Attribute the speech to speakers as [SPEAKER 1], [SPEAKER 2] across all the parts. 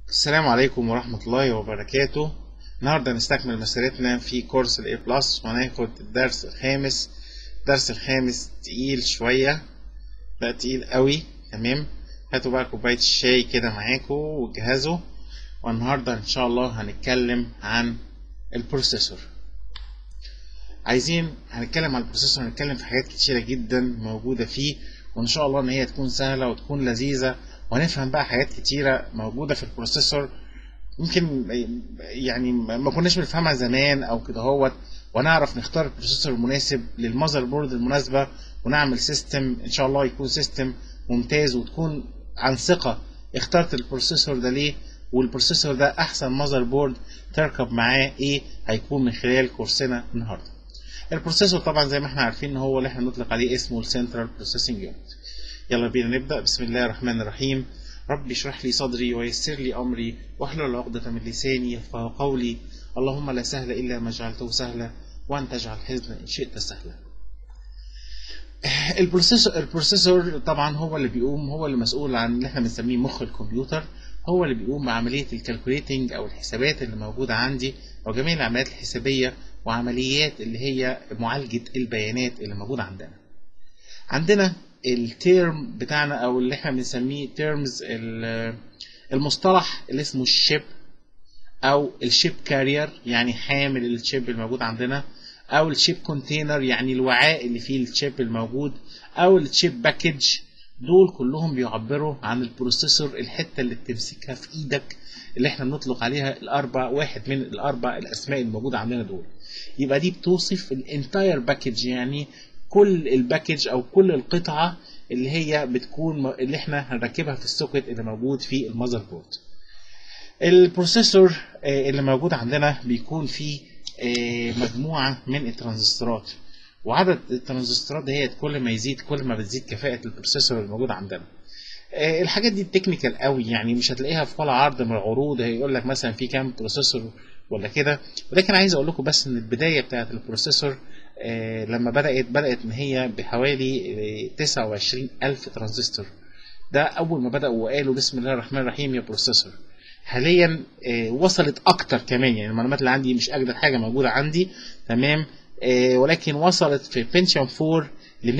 [SPEAKER 1] السلام عليكم ورحمة الله وبركاته النهاردة نستكمل مسيرتنا في كورس ال A بلس وهناخد الدرس الخامس الدرس الخامس تقيل شوية لا تقيل قوي تمام هاتوا بقى كوباية الشاي كده معاكم وجهزوا والنهاردة إن شاء الله هنتكلم عن البروسيسور عايزين هنتكلم عن البروسيسور هنتكلم في حاجات كتيرة جدا موجودة فيه وإن شاء الله إن هي تكون سهلة وتكون لذيذة وهنفهم بقى حاجات كتيرة موجودة في البروسيسور يمكن يعني ما كناش بنفهمها زمان او كده هوت ونعرف نختار البروسيسور المناسب للمذر بورد المناسبة ونعمل سيستم ان شاء الله يكون سيستم ممتاز وتكون عن ثقة اخترت البروسيسور ده ليه والبروسيسور ده احسن مذر بورد تركب معاه ايه هيكون من خلال كورسنا النهارده البروسيسور طبعا زي ما احنا عارفين هو اللي احنا نطلق عليه اسمه السنترال بروسيسنج يونت يلا بينا نبدأ بسم الله الرحمن الرحيم ربي اشرح لي صدري ويسر لي أمري واحلل عقدة من لساني يفقه قولي اللهم لا سهل إلا ما جعلته سهلا وأنت اجعل الحزن إن شئت سهلا البروسيسور البروسيسور طبعا هو اللي بيقوم هو اللي مسؤول عن اللي احنا بنسميه مخ الكمبيوتر هو اللي بيقوم بعملية الكالكوليتنج أو الحسابات اللي موجودة عندي أو جميع العمليات الحسابية وعمليات اللي هي معالجة البيانات اللي موجودة عندنا عندنا التيرم بتاعنا او اللي احنا بنسميه تيرمز المصطلح اللي اسمه الشيب او الشيب كارير يعني حامل الشيب الموجود عندنا او الشيب كونتينر يعني الوعاء اللي فيه الشيب الموجود او الشيب باكج دول كلهم بيعبروا عن البروسيسور الحته اللي بتمسكها في ايدك اللي احنا بنطلق عليها الاربع واحد من الاربع الاسماء الموجوده عندنا دول يبقى دي بتوصف الانتاير باكج يعني كل الباكج او كل القطعه اللي هي بتكون اللي احنا هنركبها في السوكت اللي موجود في المذر بورد البروسيسور اللي موجود عندنا بيكون فيه مجموعه من الترانزستورات وعدد الترانزستورات ديت كل ما يزيد كل ما بتزيد كفاءه البروسيسور الموجود عندنا الحاجات دي تكنيكال قوي يعني مش هتلاقيها في ولا عرض من العروض هيقول لك مثلا في كام بروسيسور ولا كده ولكن عايز اقول لكم بس ان البدايه بتاعه البروسيسور آه لما بدأت بدأت إن هي بحوالي 29 ألف ترانزستور ده أول ما بدأوا وقالوا بسم الله الرحمن الرحيم يا بروسيسور حاليا آه وصلت أكتر كمان يعني المعلومات اللي عندي مش أجدد حاجة موجودة عندي تمام آه ولكن وصلت في بنشن 4 ل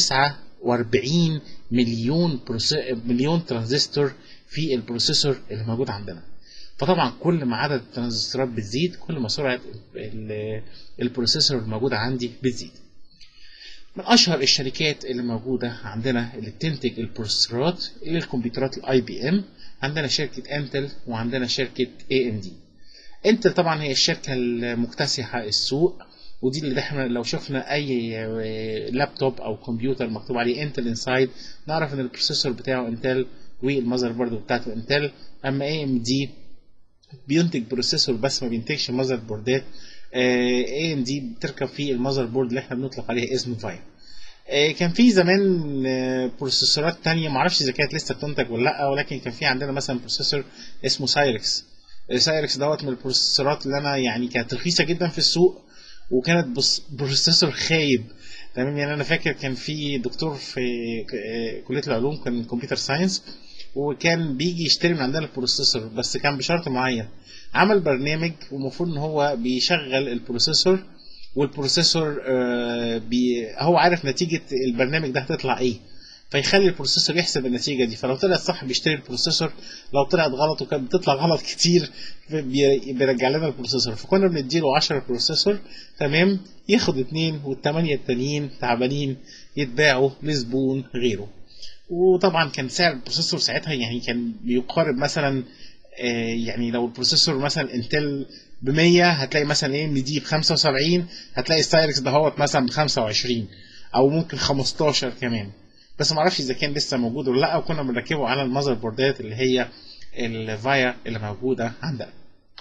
[SPEAKER 1] 149 مليون مليون ترانزستور في البروسيسور اللي موجود عندنا فطبعا كل ما عدد الترانزستورات بتزيد كل ما سرعه البروسيسور الموجوده عندي بتزيد من اشهر الشركات اللي موجوده عندنا اللي بتنتج البروسيسورات اللي الكمبيوترات الاي بي ام عندنا شركه انتل وعندنا شركه اي ام دي انتل طبعا هي الشركه المكتسحه السوق ودي اللي احنا لو شفنا اي لابتوب او كمبيوتر مكتوب عليه انتل انسايد نعرف ان البروسيسور بتاعه انتل والمذر بورد بتاعته انتل اما اي ام دي بينتج بروسيسور بس ما بينتجش مذر بوردات اي ام دي بتركب فيه المذر بورد اللي احنا بنطلق عليها اسم فايا آه كان في زمان آه بروسيسورات تانية معرفش اذا كانت لسه بتنتج ولا لا ولكن كان في عندنا مثلا بروسيسور اسمه سايركس سايركس دوت من البروسيسورات اللي انا يعني كانت رخيصه جدا في السوق وكانت بروسيسور خايب تمام يعني انا فاكر كان في دكتور في كليه العلوم كان كمبيوتر ساينس وكان بيجي يشتري من عندنا البروسيسور بس كان بشرط معين عمل برنامج ومفروض ان هو بيشغل البروسيسور والبروسيسور آه بي هو عارف نتيجة البرنامج ده هتطلع ايه فيخلي البروسيسور يحسب النتيجة دي فلو طلعت صح بيشتري البروسيسور لو طلعت غلط وكانت بتطلع غلط كتير بيرجع لنا البروسيسور فكنا بنديله 10 بروسيسور تمام ياخد اتنين والتمانية التانيين تعبانين يتباعوا لزبون غيره وطبعا كان سعر البروسيسور ساعتها يعني كان بيقارب مثلا آه يعني لو البروسيسور مثلا انتل ب 100 هتلاقي مثلا ايه ام دي ب 75 هتلاقي السايركس دهوت مثلا ب 25 او ممكن 15 كمان بس ما اعرفش اذا كان لسه موجود ولا لا وكنا بنركبه على المذر بوردات اللي هي الفايا اللي موجوده عندنا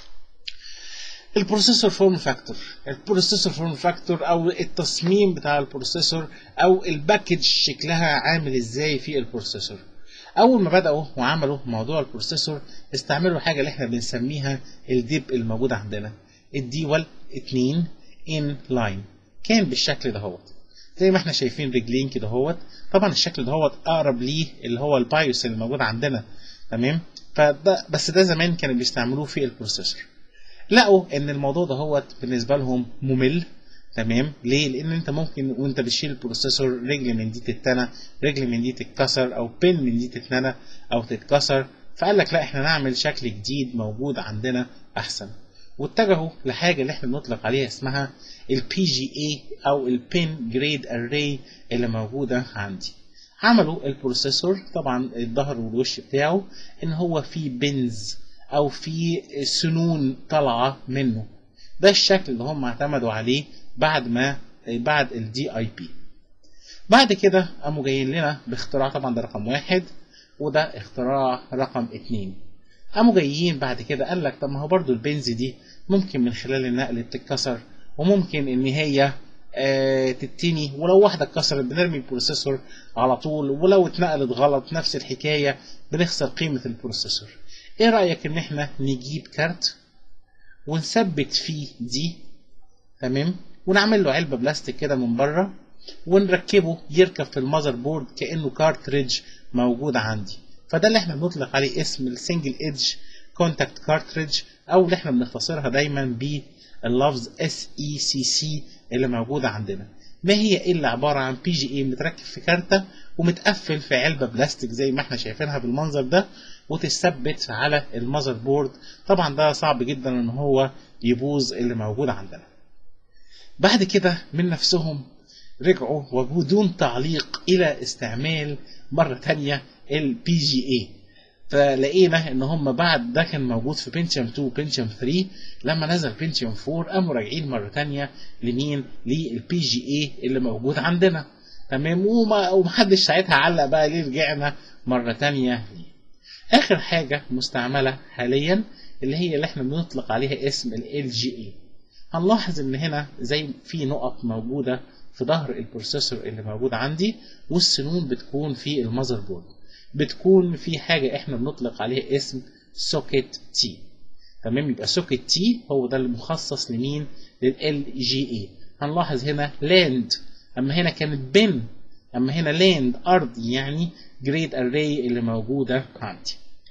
[SPEAKER 1] البروسيسور فورم فاكتور البروسيسور فورم فاكتور او التصميم بتاع البروسيسور او الباكج شكلها عامل ازاي في البروسيسور اول ما بداوا وعملوا موضوع البروسيسور استعملوا حاجه اللي احنا بنسميها الديب الموجوده عندنا الديوال 2 ان لاين كان بالشكل دهوت زي ما احنا شايفين رجلين كده هوت طبعا الشكل دهوت اقرب ليه اللي هو البايوس اللي موجود عندنا تمام فده بس ده زمان كانوا بيستعملوه في البروسيسور لقوا ان الموضوع ده هو بالنسبه لهم ممل تمام ليه لان انت ممكن وانت بتشيل البروسيسور رجل من دي تتنى رجل من دي تتكسر او بين من دي تتنى او تتكسر فقال لك لا احنا نعمل شكل جديد موجود عندنا احسن واتجهوا لحاجه اللي احنا بنطلق عليها اسمها البي جي اي او البين جريد اري اللي موجوده عندي عملوا البروسيسور طبعا الظهر والوش بتاعه ان هو فيه بنز او فيه سنون طالعه منه ده الشكل اللي هم اعتمدوا عليه بعد ما بعد الدي اي بي بعد كده قاموا جايين لنا باختراع طبعا ده رقم واحد وده اختراع رقم اتنين قاموا جايين بعد كده قال لك طب ما هو برضو البنز دي ممكن من خلال النقل تتكسر وممكن ان هي آه تتني ولو واحدة اتكسرت بنرمي البروسيسور على طول ولو اتنقلت غلط نفس الحكاية بنخسر قيمة البروسيسور ايه رأيك ان احنا نجيب كارت ونثبت فيه دي تمام ونعمل له علبة بلاستيك كده من بره ونركبه يركب في المذر بورد كأنه كارتريدج موجود عندي فده اللي احنا بنطلق عليه اسم السنجل ايدج كونتاكت كارتريدج او اللي احنا بنختصرها دايما باللفظ اس اي سي سي اللي موجوده عندنا ما هي الا عباره عن بي جي اي متركب في كارته ومتقفل في علبه بلاستيك زي ما احنا شايفينها بالمنظر ده وتثبت على المذر بورد طبعا ده صعب جدا ان هو يبوظ اللي موجود عندنا بعد كده من نفسهم رجعوا وبدون تعليق الى استعمال مره تانية البي جي اي فلقينا ان هم بعد ده كان موجود في بنشام 2 بنشام 3 لما نزل بنشام 4 قاموا راجعين مره تانية لمين للبي جي اي اللي موجود عندنا تمام وما ومحدش ساعتها علق بقى ليه رجعنا مره تانية اخر حاجه مستعمله حاليا اللي هي اللي احنا بنطلق عليها اسم ال جي اي هنلاحظ ان هنا زي في نقط موجوده في ظهر البروسيسور اللي موجود عندي والسنون بتكون في المذر بورد بتكون في حاجة احنا بنطلق عليها اسم سوكيت تي تمام يبقى سوكيت تي هو ده المخصص لمين لل جي اي هنلاحظ هنا لاند اما هنا كانت بن اما هنا لاند ارض يعني جريد اري اللي موجودة عندي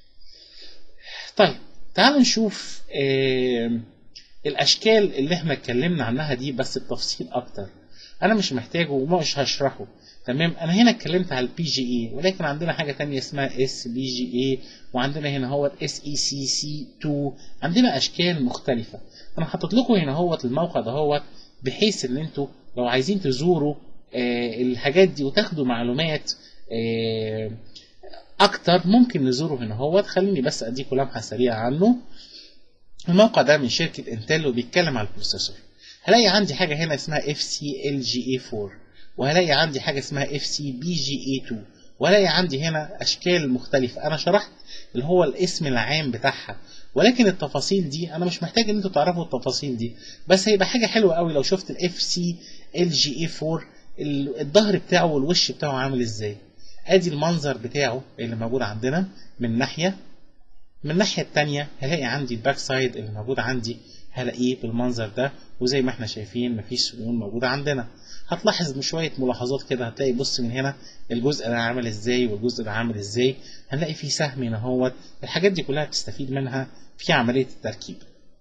[SPEAKER 1] طيب تعالوا نشوف آه الاشكال اللي احنا اتكلمنا عنها دي بس بتفصيل اكتر انا مش محتاجه ومش هشرحه تمام انا هنا اتكلمت على البي جي اي ولكن عندنا حاجه تانية اسمها اس بي جي اي وعندنا هنا هو اس اي سي سي 2 عندنا اشكال مختلفه انا حاطط لكم هنا هو الموقع ده هو بحيث ان انتوا لو عايزين تزوروا آه الحاجات دي وتاخدوا معلومات آه اكتر ممكن نزوره هنا هو خليني بس اديكم لمحه سريعه عنه الموقع ده من شركه انتل وبيتكلم على البروسيسور هلاقي عندي حاجه هنا اسمها اف سي ال جي اي 4 وهلاقي عندي حاجه اسمها اف سي بي جي اي 2 وهلاقي عندي هنا اشكال مختلفه انا شرحت اللي هو الاسم العام بتاعها ولكن التفاصيل دي انا مش محتاج ان انتوا تعرفوا التفاصيل دي بس هيبقى حاجه حلوه قوي لو شفت الاف سي ال جي اي 4 الظهر بتاعه والوش بتاعه عامل ازاي ادي المنظر بتاعه اللي موجود عندنا من ناحيه من الناحيه الثانيه هلاقي عندي الباك سايد اللي موجود عندي هلاقيه بالمنظر ده وزي ما احنا شايفين مفيش سنون موجودة عندنا هتلاحظ شوية ملاحظات كده هتلاقي بص من هنا الجزء ده عامل ازاي والجزء ده عامل ازاي هنلاقي فيه سهم هنا اهوت الحاجات دي كلها بتستفيد منها في عملية التركيب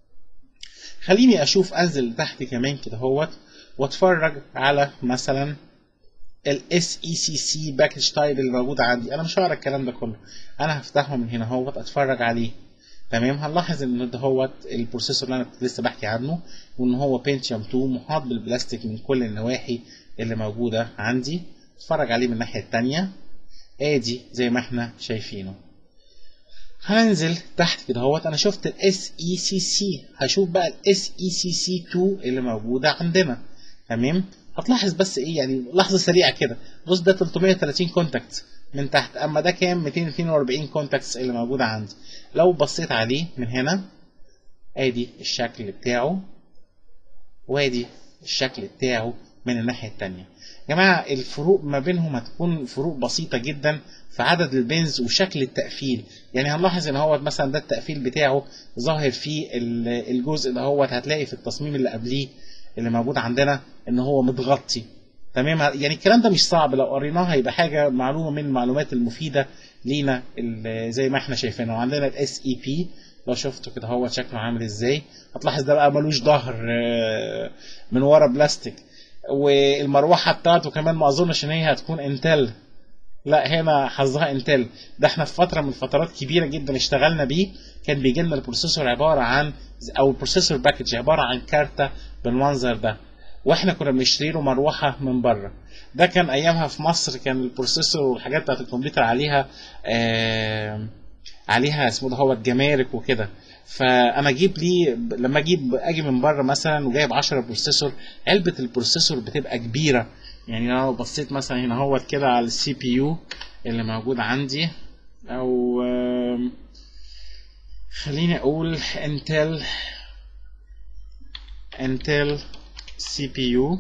[SPEAKER 1] خليني اشوف انزل لتحت كمان كده اهوت واتفرج على مثلا الاس اي سي سي باكج تايب اللي موجود عندي انا مش هقرا الكلام ده كله انا هفتحه من هنا اهوت اتفرج عليه تمام هنلاحظ ان ده هو البروسيسور اللي انا كنت لسه بحكي عنه وان هو بنتيوم 2 محاط بالبلاستيك من كل النواحي اللي موجوده عندي اتفرج عليه من الناحيه الثانيه ادي زي ما احنا شايفينه هننزل تحت كده اهوت انا شفت الاس اي سي سي هشوف بقى الاس اي سي سي 2 اللي موجوده عندنا تمام هتلاحظ بس ايه يعني لحظه سريعه كده بص ده 330 كونتاكت من تحت اما ده كام 242 كونتاكتس اللي موجوده عندي لو بصيت عليه من هنا ادي الشكل بتاعه وادي الشكل بتاعه من الناحيه التانية يا جماعه الفروق ما بينهم هتكون فروق بسيطه جدا في عدد البنز وشكل التقفيل يعني هنلاحظ ان هو مثلا ده التقفيل بتاعه ظاهر في الجزء ده هو هتلاقي في التصميم اللي قبليه اللي موجود عندنا ان هو متغطي تمام يعني الكلام ده مش صعب لو قريناه هيبقى حاجه معلومه من المعلومات المفيده لينا ال- زي ما احنا شايفين وعندنا الاس اي بي لو شفتوا كده هو شكله عامل ازاي هتلاحظ ده بقى ملوش ظهر آه، من ورا بلاستيك والمروحه بتاعته كمان ما اظنش ان هي هتكون انتل لا هنا حظها انتل ده احنا في فتره من فترات كبيره جدا اشتغلنا بيه كان بيجي لنا البروسيسور عباره عن او البروسيسور باكج عباره عن كارته بالمنظر ده واحنا كنا بنشتري له مروحه من بره ده كان ايامها في مصر كان البروسيسور والحاجات بتاعت الكمبيوتر عليها آه عليها اسمه ده هو الجمارك وكده فانا اجيب لي لما اجيب اجي من بره مثلا وجايب 10 بروسيسور علبه البروسيسور بتبقى كبيره يعني لو بصيت مثلا هنا هو كده على السي بي يو اللي موجود عندي او آم، خليني اقول انتل انتل سي بي يو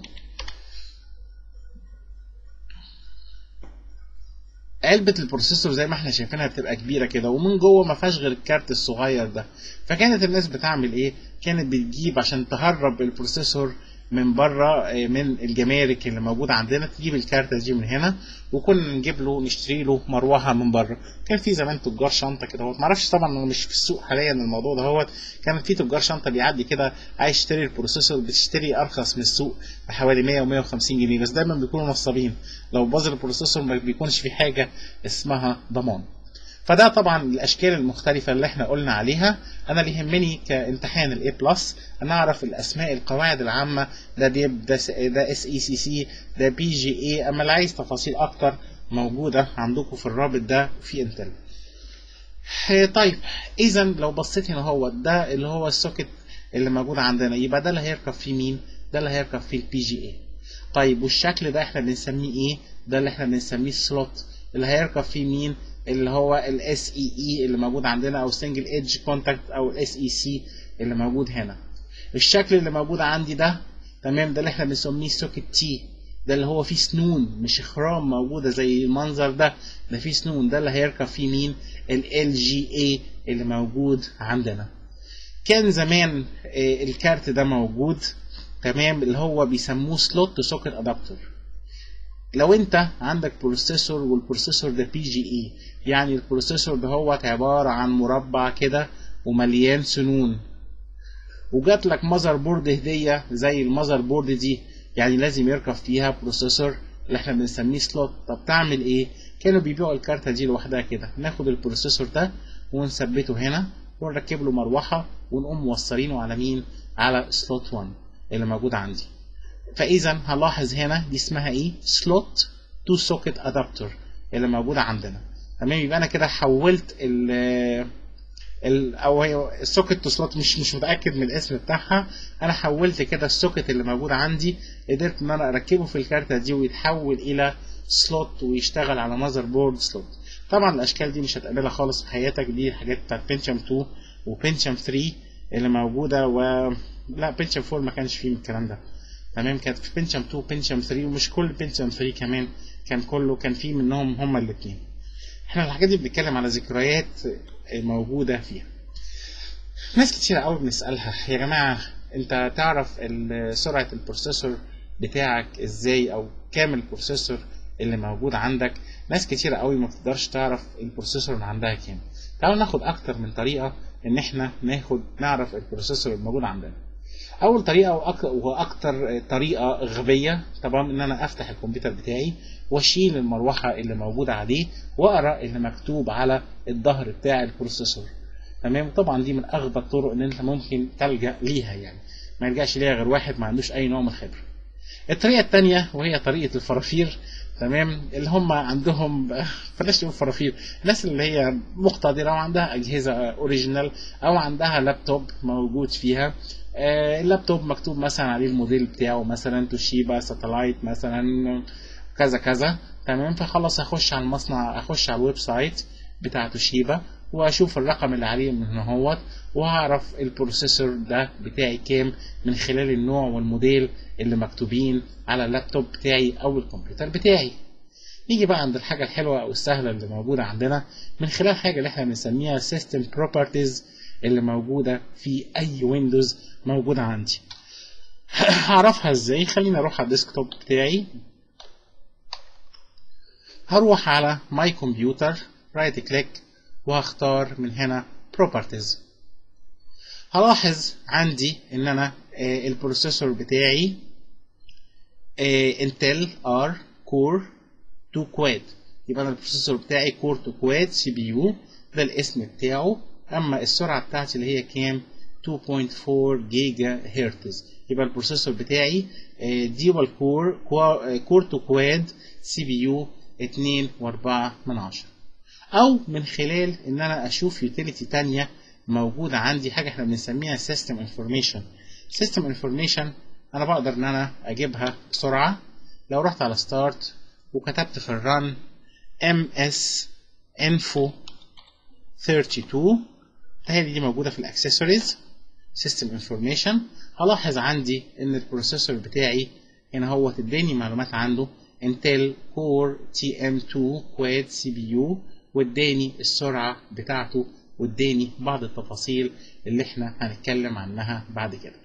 [SPEAKER 1] علبة البروسيسور زي ما احنا شايفينها بتبقى كبيرة كده ومن جوه ما فيهاش غير الكارت الصغير ده فكانت الناس بتعمل ايه؟ كانت بتجيب عشان تهرب البروسيسور من بره آه، من الجمارك اللي موجودة عندنا تجيب الكارتة دي من هنا وكنا نجيب له نشتري له مروحة من بره كان في زمان تجار شنطة كده هوت معرفش طبعا انا مش في السوق حاليا الموضوع ده هوت كان في تجار شنطة بيعدي كده عايز يشتري البروسيسور بتشتري ارخص من السوق بحوالي 100 و 150 جنيه بس دايما بيكونوا نصابين لو باظ البروسيسور ما بيكونش في حاجة اسمها ضمان فده طبعا الاشكال المختلفه اللي احنا قلنا عليها انا اللي يهمني كامتحان الاي بلس ان اعرف الاسماء القواعد العامه ده ديب ده س- ده اس اي سي سي ده بي جي اي اما اللي عايز تفاصيل اكتر موجوده عندكم في الرابط ده في انتل آه، طيب اذا لو بصيت هنا هو ده اللي هو السوكت اللي موجود عندنا يبقى ده اللي هيركب فيه مين ده اللي هيركب فيه البي جي اي طيب والشكل ده احنا بنسميه ايه ده اللي احنا بنسميه السلوت اللي هيركب فيه مين اللي هو الاس اي اي اللي موجود عندنا او سنجل ايدج كونتاكت او الاس اي سي اللي موجود هنا الشكل اللي موجود عندي ده تمام ده اللي احنا بنسميه سوكت تي ده اللي هو فيه سنون مش خرام موجوده زي المنظر ده ده فيه سنون ده اللي هيركب فيه مين ال جي اي اللي موجود عندنا كان زمان آه، الكارت ده موجود تمام اللي هو بيسموه سلوت تو سوكت ادابتر لو انت عندك بروسيسور والبروسيسور ده بي جي اي يعني البروسيسور ده هو عبارة عن مربع كده ومليان سنون وجات لك ماذر بورد هدية زي الماذر بورد دي يعني لازم يركب فيها بروسيسور اللي احنا بنسميه سلوت طب تعمل ايه كانوا بيبيعوا الكارتة دي لوحدها كده ناخد البروسيسور ده ونثبته هنا ونركب له مروحة ونقوم موصلينه على مين على سلوت 1 اللي موجود عندي فاذا هلاحظ هنا دي اسمها ايه سلوت تو سوكت ادابتر اللي موجوده عندنا تمام يبقى انا كده حولت ال ال او هي السوكت تو سلوت مش مش متاكد من الاسم بتاعها انا حولت كده السوكت اللي موجود عندي قدرت ان انا اركبه في الكارتة دي ويتحول الى سلوت ويشتغل على ماذر بورد سلوت طبعا الاشكال دي مش هتقابلها خالص في حياتك دي الحاجات بتاعت بنشام 2 وبنشام 3 اللي موجوده و لا بنشام 4 ما كانش فيه من الكلام ده تمام كانت في بنشام 2 بنشام 3 ومش كل بنشام 3 كمان كان كله كان في منهم هما الاثنين احنا الحاجات دي بنتكلم على ذكريات موجودة فيها ناس كتير قوي بنسألها يا جماعة انت تعرف ال- سرعة البروسيسور بتاعك ازاي او كام البروسيسور اللي موجود عندك ناس كتير قوي ما بتقدرش تعرف البروسيسور اللي عندها كام تعالوا ناخد اكتر من طريقة ان احنا ناخد نعرف البروسيسور الموجود عندنا اول طريقه وأك- واكتر طريقه غبيه طبعا ان انا افتح الكمبيوتر بتاعي واشيل المروحه اللي موجوده عليه واقرا اللي مكتوب على الظهر بتاع البروسيسور تمام طبعا دي من اغبى الطرق ان انت ممكن تلجا ليها يعني ما يلجاش ليها غير واحد ما عندوش اي نوع من الخبره الطريقه الثانيه وهي طريقه الفرافير تمام اللي هم عندهم بلاش نقول فرافير الناس اللي هي مقتدره وعندها اجهزه اوريجينال او عندها لابتوب موجود فيها آه، اللابتوب مكتوب مثلا عليه الموديل بتاعه مثلا توشيبا ساتلايت مثلا كذا كذا تمام فخلاص اخش على المصنع اخش على الويب سايت بتاع توشيبا واشوف الرقم اللي عليه من هنا هوت وهعرف البروسيسور ده بتاعي كام من خلال النوع والموديل اللي مكتوبين على اللابتوب بتاعي او الكمبيوتر بتاعي نيجي بقى عند الحاجة الحلوة أو السهلة اللي موجودة عندنا من خلال حاجة اللي احنا بنسميها System Properties اللي موجودة في أي ويندوز موجودة عندي هعرفها ازاي خليني اروح على الديسكتوب بتاعي هروح على ماي كمبيوتر رايت كليك وهختار من هنا بروبرتيز هلاحظ عندي ان انا آه البروسيسور بتاعي انتل ار كور 2 كواد يبقى انا البروسيسور بتاعي كور 2 كواد سي بي يو ده الاسم بتاعه اما السرعه بتاعتي اللي هي كام 2.4 جيجا هرتز يبقى البروسيسور بتاعي ديوال كور كور 2 كواد سي بي يو 2 و4 من عشرة او من خلال ان انا اشوف يوتيليتي تانية موجودة عندي حاجة احنا بنسميها سيستم انفورميشن سيستم انفورميشن انا بقدر ان انا اجيبها بسرعة لو رحت على ستارت وكتبت في الرن ام اس انفو 32 هذه دي موجودة في الاكسسوارز سيستم انفورميشن هلاحظ عندي ان البروسيسور بتاعي هنا هو اداني معلومات عنده انتل كور تي ام 2 كواد سي بي يو واداني السرعة بتاعته واداني بعض التفاصيل اللي احنا هنتكلم عنها بعد كده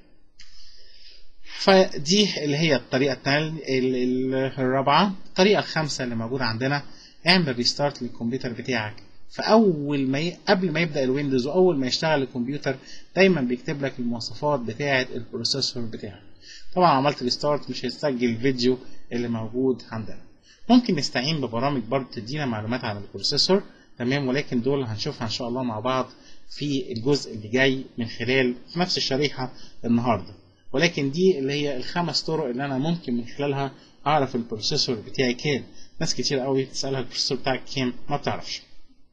[SPEAKER 1] فدي اللي هي الطريقة التانية الرابعة الطريقة الخامسة اللي موجودة عندنا اعمل ريستارت للكمبيوتر بتاعك فاول ما ي... قبل ما يبدا الويندوز واول ما يشتغل الكمبيوتر دايما بيكتب لك المواصفات بتاعه البروسيسور بتاعك طبعا عملت ريستارت مش هيسجل الفيديو اللي موجود عندنا ممكن نستعين ببرامج برضه تدينا معلومات عن البروسيسور تمام ولكن دول هنشوفها ان شاء الله مع بعض في الجزء اللي جاي من خلال في نفس الشريحه النهارده ولكن دي اللي هي الخمس طرق اللي انا ممكن من خلالها اعرف البروسيسور بتاعي كام ناس كتير قوي بتسالها البروسيسور بتاعك كام ما بتعرفش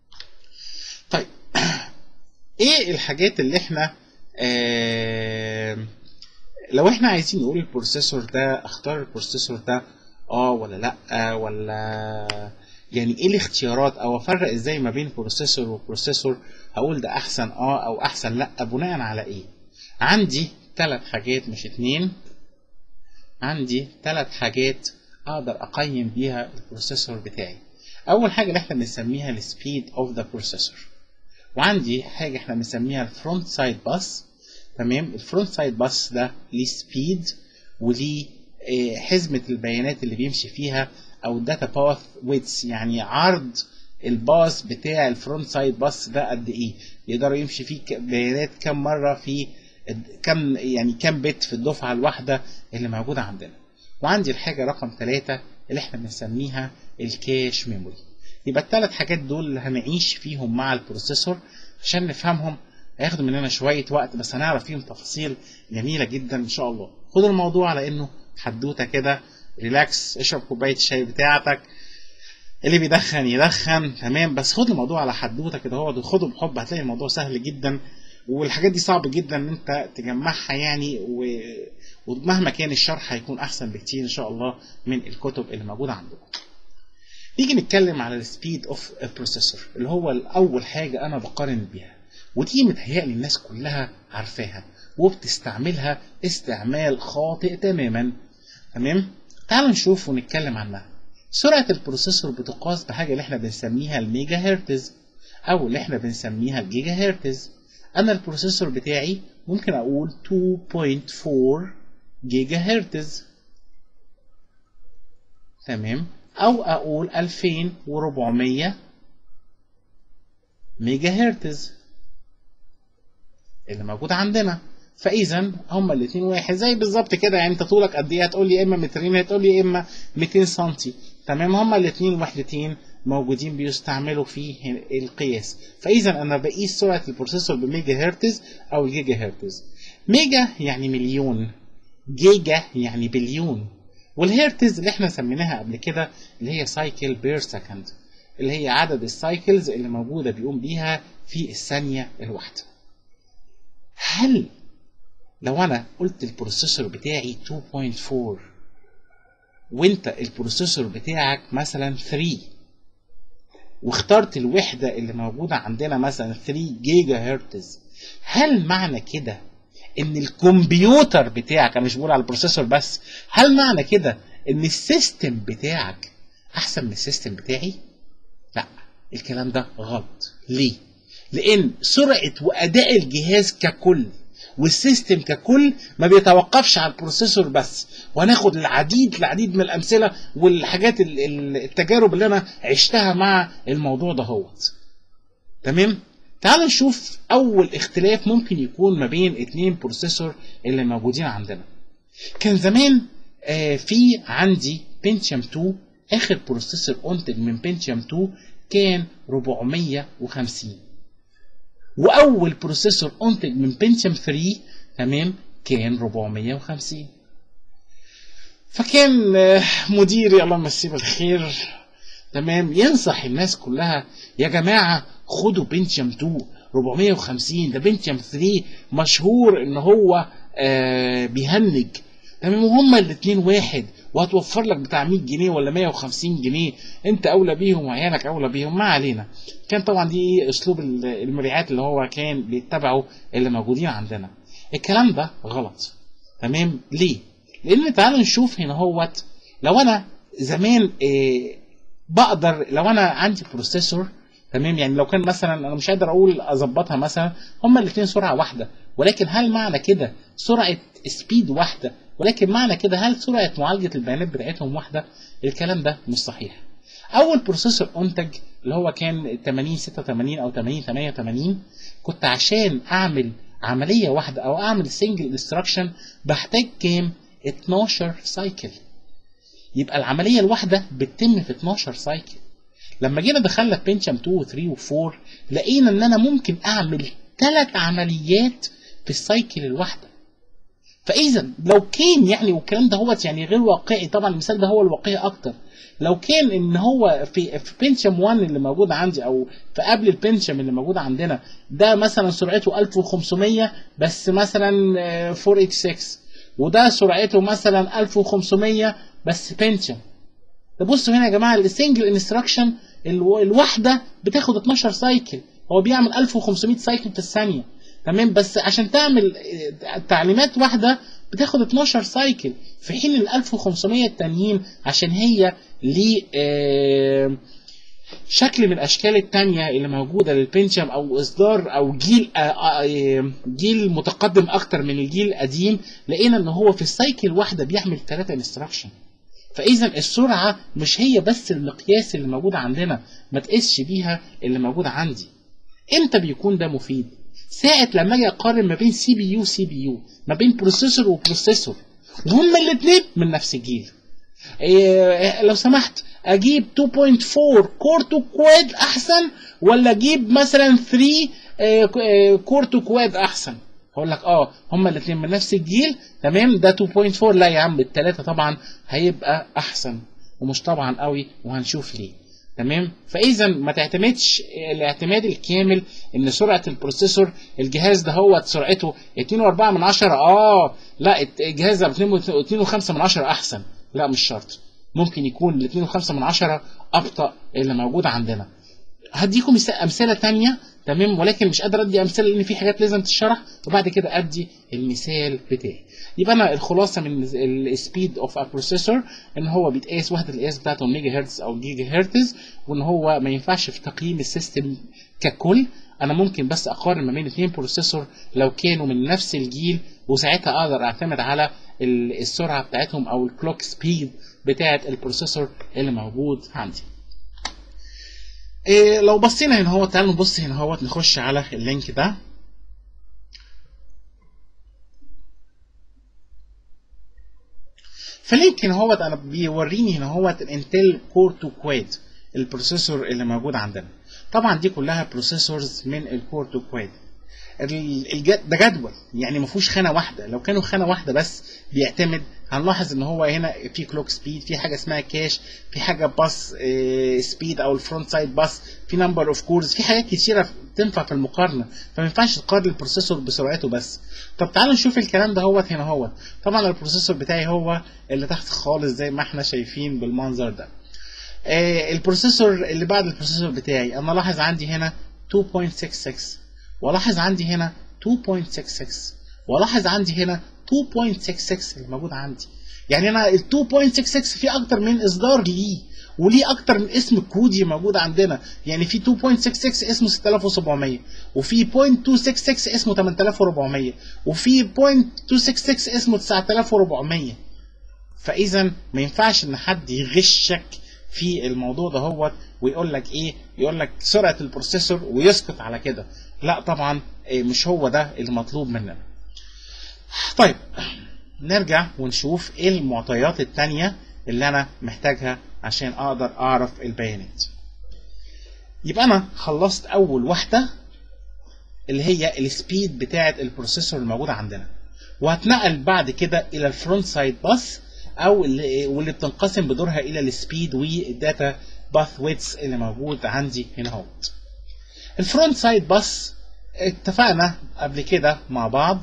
[SPEAKER 1] طيب ايه الحاجات اللي احنا آه لو احنا عايزين نقول البروسيسور ده اختار البروسيسور ده اه ولا لا ولا يعني ايه الاختيارات او افرق ازاي ما بين بروسيسور وبروسيسور هقول ده احسن اه او احسن لا بناء على ايه عندي ثلاث حاجات مش اتنين عندي ثلاث حاجات اقدر اقيم بيها البروسيسور بتاعي اول حاجه اللي احنا بنسميها السبيد اوف ذا بروسيسور وعندي حاجه احنا بنسميها الفرونت سايد باس تمام الفرونت سايد باس ده ليه سبيد وليه حزمه البيانات اللي بيمشي فيها او الداتا باث ويتس يعني عرض الباص بتاع الفرونت سايد باس ده قد ايه يقدر يمشي فيه بيانات كم مره في كم يعني كم بت في الدفعه الواحده اللي موجوده عندنا وعندي الحاجه رقم ثلاثة اللي احنا بنسميها الكاش ميموري يبقى الثلاث حاجات دول اللي هنعيش فيهم مع البروسيسور عشان نفهمهم هياخدوا مننا شويه وقت بس هنعرف فيهم تفاصيل جميله جدا ان شاء الله خد الموضوع على انه حدوته كده ريلاكس اشرب كوبايه الشاي بتاعتك اللي بيدخن يدخن تمام بس خد الموضوع على حدوته كده هو خده بحب هتلاقي الموضوع سهل جدا والحاجات دي صعب جدا ان انت تجمعها يعني و... ومهما كان الشرح هيكون احسن بكتير ان شاء الله من الكتب اللي موجوده عندكم نيجي نتكلم على السبيد اوف بروسيسور اللي هو اول حاجه انا بقارن بيها ودي متهيألي الناس كلها عارفاها وبتستعملها استعمال خاطئ تماما تمام تعالوا نشوف ونتكلم عنها سرعة البروسيسور بتقاس بحاجة اللي احنا بنسميها الميجا هرتز أو اللي احنا بنسميها الجيجا هرتز أنا البروسيسور بتاعي ممكن أقول 2.4 جيجا هرتز تمام أو أقول 2400 ميجا هرتز اللي موجود عندنا فاذا هما الاثنين واحد زي بالظبط كده يعني انت طولك قد ايه هتقول لي يا اما مترين هتقول لي يا اما 200 سم تمام هما الاثنين وحدتين موجودين بيستعملوا في القياس فاذا انا بقيس سرعه البروسيسور بميجا هرتز او جيجا هرتز ميجا يعني مليون جيجا يعني بليون والهرتز اللي احنا سميناها قبل كده اللي هي سايكل بير سكند اللي هي عدد السايكلز اللي موجوده بيقوم بيها في الثانيه الواحده هل لو انا قلت البروسيسور بتاعي 2.4 وانت البروسيسور بتاعك مثلا 3 واخترت الوحدة اللي موجودة عندنا مثلا 3 جيجا هرتز هل معنى كده ان الكمبيوتر بتاعك انا مش بقول على البروسيسور بس هل معنى كده ان السيستم بتاعك احسن من السيستم بتاعي لا الكلام ده غلط ليه لان سرعة واداء الجهاز ككل والسيستم ككل ما بيتوقفش على البروسيسور بس وهناخد العديد العديد من الامثله والحاجات ال- ال- التجارب اللي انا عشتها مع الموضوع ده هوت تمام تعال نشوف اول اختلاف ممكن يكون ما بين اتنين بروسيسور اللي موجودين عندنا كان زمان آه، في عندي بنتيوم 2 اخر بروسيسور انتج من بنتيوم 2 كان 450 واول بروسيسور انتج من بنتيوم 3 تمام كان 450 فكان آه، مديري الله يمسيه بالخير تمام ينصح الناس كلها يا جماعه خدوا بنتيوم 2 450 ده بنتيوم 3 مشهور ان هو آه بيهنج تمام وهما الاثنين واحد وهتوفر لك بتاع 100 جنيه ولا 150 جنيه انت اولى بيهم وعيالك اولى بيهم ما علينا كان طبعا دي ايه اسلوب ال- المبيعات اللي هو كان بيتبعه اللي موجودين عندنا الكلام ده غلط تمام ليه لان تعالوا نشوف هنا هوت لو انا زمان إيه بقدر لو انا عندي بروسيسور تمام يعني لو كان مثلا انا مش قادر اقول اظبطها مثلا هما الاثنين سرعه واحده ولكن هل معنى كده سرعه سبيد واحده ولكن معنى كده هل سرعه معالجه البيانات بتاعتهم واحده الكلام ده مش صحيح اول بروسيسور انتج اللي هو كان 80 86 او 80 88 كنت عشان اعمل عمليه واحده او اعمل سنجل انستراكشن بحتاج كام 12 سايكل يبقى العمليه الواحده بتتم في 12 سايكل لما جينا دخلنا بنشم 2 و 3 و 4 لقينا ان انا ممكن اعمل ثلاث عمليات في السايكل الواحده فاذا لو كان يعني والكلام ده هو يعني غير واقعي طبعا المثال ده هو الواقعي اكتر لو كان ان هو في في بنشم 1 اللي موجود عندي او في قبل البنشم اللي موجود عندنا ده مثلا سرعته 1500 بس مثلا آه، 486 وده سرعته مثلا 1500 بس بنشم ده بصوا هنا يا جماعه السنجل انستراكشن الواحده بتاخد 12 سايكل هو بيعمل 1500 سايكل في الثانيه تمام بس عشان تعمل آه، تعليمات واحده بتاخد 12 سايكل في حين ال 1500 التانيين عشان هي ليه آه، شكل من الاشكال التانية اللي موجوده للبنشم او اصدار او جيل آه، آه، جيل متقدم اكتر من الجيل القديم لقينا ان هو في السايكل واحده بيعمل ثلاثه انستراكشن فاذا السرعه مش هي بس المقياس اللي موجود عندنا ما تقيسش بيها اللي موجود عندي امتى بيكون ده مفيد ساعة لما اجي اقارن ما بين سي بي يو سي بي يو ما بين بروسيسور وبروسيسور وهما الاثنين من نفس الجيل إيه لو سمحت اجيب 2.4 كور تو كواد احسن ولا اجيب مثلا 3 آه، آه، كور تو كواد احسن هقول لك اه هما الاثنين من نفس الجيل تمام ده 2.4 لا يا عم الثلاثه طبعا هيبقى احسن ومش طبعا قوي وهنشوف ليه تمام فاذا ما تعتمدش الاعتماد الكامل ان سرعه البروسيسور الجهاز ده هو سرعته 2.4 من 10 اه لا الجهاز ده 2.5 من 10 احسن لا مش شرط ممكن يكون ال 2.5 من 10 ابطا اللي موجود عندنا هديكم مس- امثله تانية تمام ولكن مش قادر ادي امثله لان في حاجات لازم تشرح وبعد كده ادي المثال بتاعي يبقى انا الخلاصه من السبيد اوف ا بروسيسور ان هو بيتقاس وحده القياس بتاعته ميجا هرتز او جيجا هرتز وان هو ما ينفعش في تقييم السيستم ككل انا ممكن بس اقارن ما بين اثنين بروسيسور لو كانوا من نفس الجيل وساعتها اقدر اعتمد على ال- السرعه بتاعتهم او الكلوك سبيد بتاعه البروسيسور اللي موجود عندي إيه لو بصينا هنا هو تعالوا نبص هنا هو نخش على اللينك ده فلينك هنا هو انا بيوريني هنا هو الانتل كور 2 كواد البروسيسور اللي موجود عندنا طبعا دي كلها بروسيسورز من الكور 2 كواد ال- الج- ده جدول يعني ما فيهوش خانه واحده لو كانوا خانه واحده بس بيعتمد هنلاحظ ان هو هنا في كلوك سبيد في حاجه اسمها كاش في حاجه باس سبيد او الفرونت سايد باس في نمبر اوف كورز في حاجات كتيره تنفع في المقارنه فما ينفعش تقارن البروسيسور بسرعته بس طب تعالوا نشوف الكلام ده هو هنا هو طبعا البروسيسور بتاعي هو اللي تحت خالص زي ما احنا شايفين بالمنظر ده آه، البروسيسور اللي بعد البروسيسور بتاعي انا لاحظ عندي هنا 2.66 والاحظ عندي هنا 2.66 والاحظ عندي هنا 2.66 اللي موجود عندي يعني انا ال 2.66 في اكتر من اصدار ليه وليه اكتر من اسم كودي موجود عندنا يعني في 2.66 اسمه 6700 وفي 0.266 اسمه 8400 وفي 0.266 اسمه 9400 فاذا ما ينفعش ان حد يغشك في الموضوع ده هو ويقول لك ايه يقول لك سرعه البروسيسور ويسكت على كده لا طبعا إيه مش هو ده المطلوب مننا طيب نرجع ونشوف ايه المعطيات التانية اللي انا محتاجها عشان اقدر اعرف البيانات يبقى انا خلصت اول واحدة اللي هي السبيد بتاعة البروسيسور الموجودة عندنا وهتنقل بعد كده الى الفرونت سايد باس او اللي واللي بتنقسم بدورها الى السبيد والداتا باث ويتس اللي موجود عندي هنا اهو الفرونت سايد باس اتفقنا قبل كده مع بعض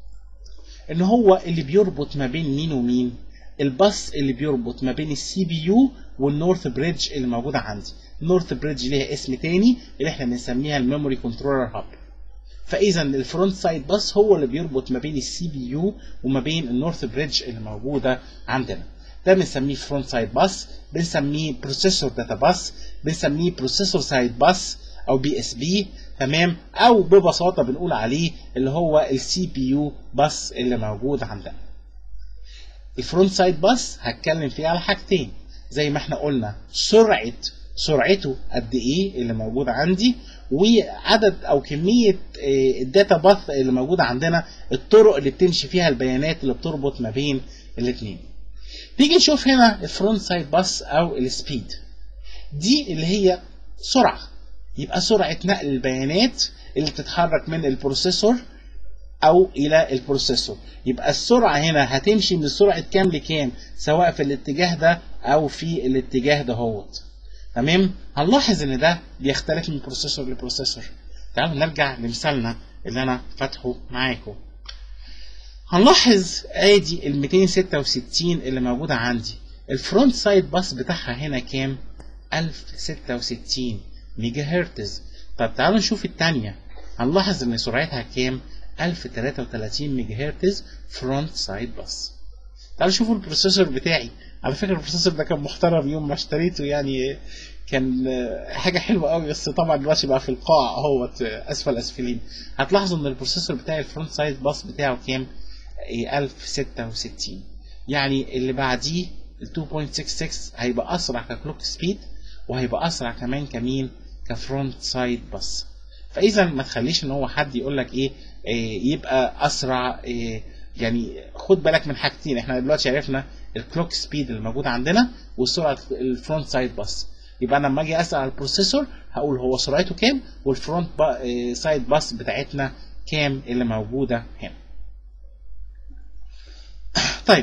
[SPEAKER 1] ان هو اللي بيربط ما بين مين ومين الباص اللي بيربط ما بين السي بي يو والنورث بريدج اللي موجوده عندي النورث بريدج ليها اسم تاني اللي احنا بنسميها الميموري كنترولر هاب فاذا الفرونت سايد باص هو اللي بيربط ما بين السي بي يو وما بين النورث بريدج اللي موجوده عندنا ده بنسميه فرونت سايد باص بنسميه بروسيسور داتا باص بنسميه بروسيسور سايد باص او بي اس بي تمام او ببساطه بنقول عليه اللي هو السي بي يو باص اللي موجود عندنا الفرونت سايد باص هتكلم فيه على حاجتين زي ما احنا قلنا سرعه سرعته قد ايه اللي موجود عندي وعدد او كميه الداتا باث اللي موجوده عندنا الطرق اللي بتمشي فيها البيانات اللي بتربط ما بين الاثنين نيجي نشوف هنا الفرونت سايد باص او السبيد دي اللي هي سرعه يبقى سرعه نقل البيانات اللي بتتحرك من البروسيسور او الى البروسيسور يبقى السرعه هنا هتمشي من سرعه كام لكام سواء في الاتجاه ده او في الاتجاه ده هوت تمام هنلاحظ ان ده بيختلف من بروسيسور لبروسيسور تعالوا نرجع لمثالنا اللي انا فاتحه معاكم هنلاحظ ادي ال 266 اللي موجوده عندي الفرونت سايد باس بتاعها هنا كام 1066 ميجا هرتز طب تعالوا نشوف الثانيه هنلاحظ ان سرعتها كام 1033 ميجا هرتز فرونت سايد باس تعالوا شوفوا البروسيسور بتاعي على فكره البروسيسور ده كان محترم يوم ما اشتريته يعني كان حاجه حلوه قوي بس طبعا دلوقتي بقى في القاع اهوت اسفل اسفلين هتلاحظوا ان البروسيسور بتاعي الفرونت سايد باس بتاعه كام 1066 يعني اللي بعديه ال 2.66 هيبقى اسرع ككلوك سبيد وهيبقى اسرع كمان كمين كفرونت سايد باس فاذا ما تخليش ان هو حد يقول لك ايه, إيه يبقى اسرع إيه يعني خد بالك من حاجتين احنا دلوقتي عرفنا الكلوك سبيد اللي موجود عندنا وسرعه الفرونت سايد باس يبقى انا لما اجي اسال على البروسيسور هقول هو سرعته كام والفرونت سايد باس بتاعتنا كام اللي موجوده هنا طيب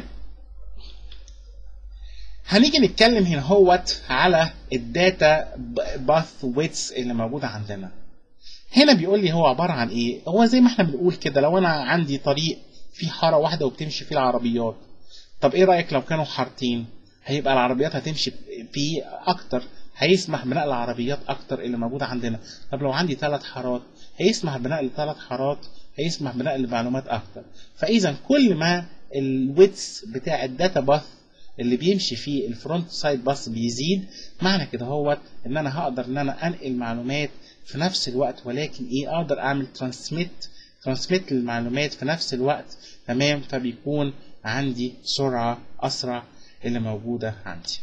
[SPEAKER 1] هنيجي نتكلم هنا هوت على الداتا باث ويتس اللي موجوده عندنا هنا بيقول لي هو عباره عن ايه هو زي ما احنا بنقول كده لو انا عندي طريق في حاره واحده وبتمشي فيه العربيات طب ايه رايك لو كانوا حارتين هيبقى العربيات هتمشي فيه اكتر هيسمح بنقل العربيات اكتر اللي موجوده عندنا طب لو عندي ثلاث حارات هيسمح بنقل ثلاث حارات هيسمح بنقل معلومات اكتر فاذا كل ما الويتس بتاع الداتا باث اللي بيمشي فيه الفرونت سايد باص بيزيد معنى كده هو ان انا هقدر ان انا انقل معلومات في نفس الوقت ولكن ايه اقدر اعمل ترانسميت ترانسميت للمعلومات في نفس الوقت تمام فبيكون عندي سرعة أسرع اللي موجودة عندي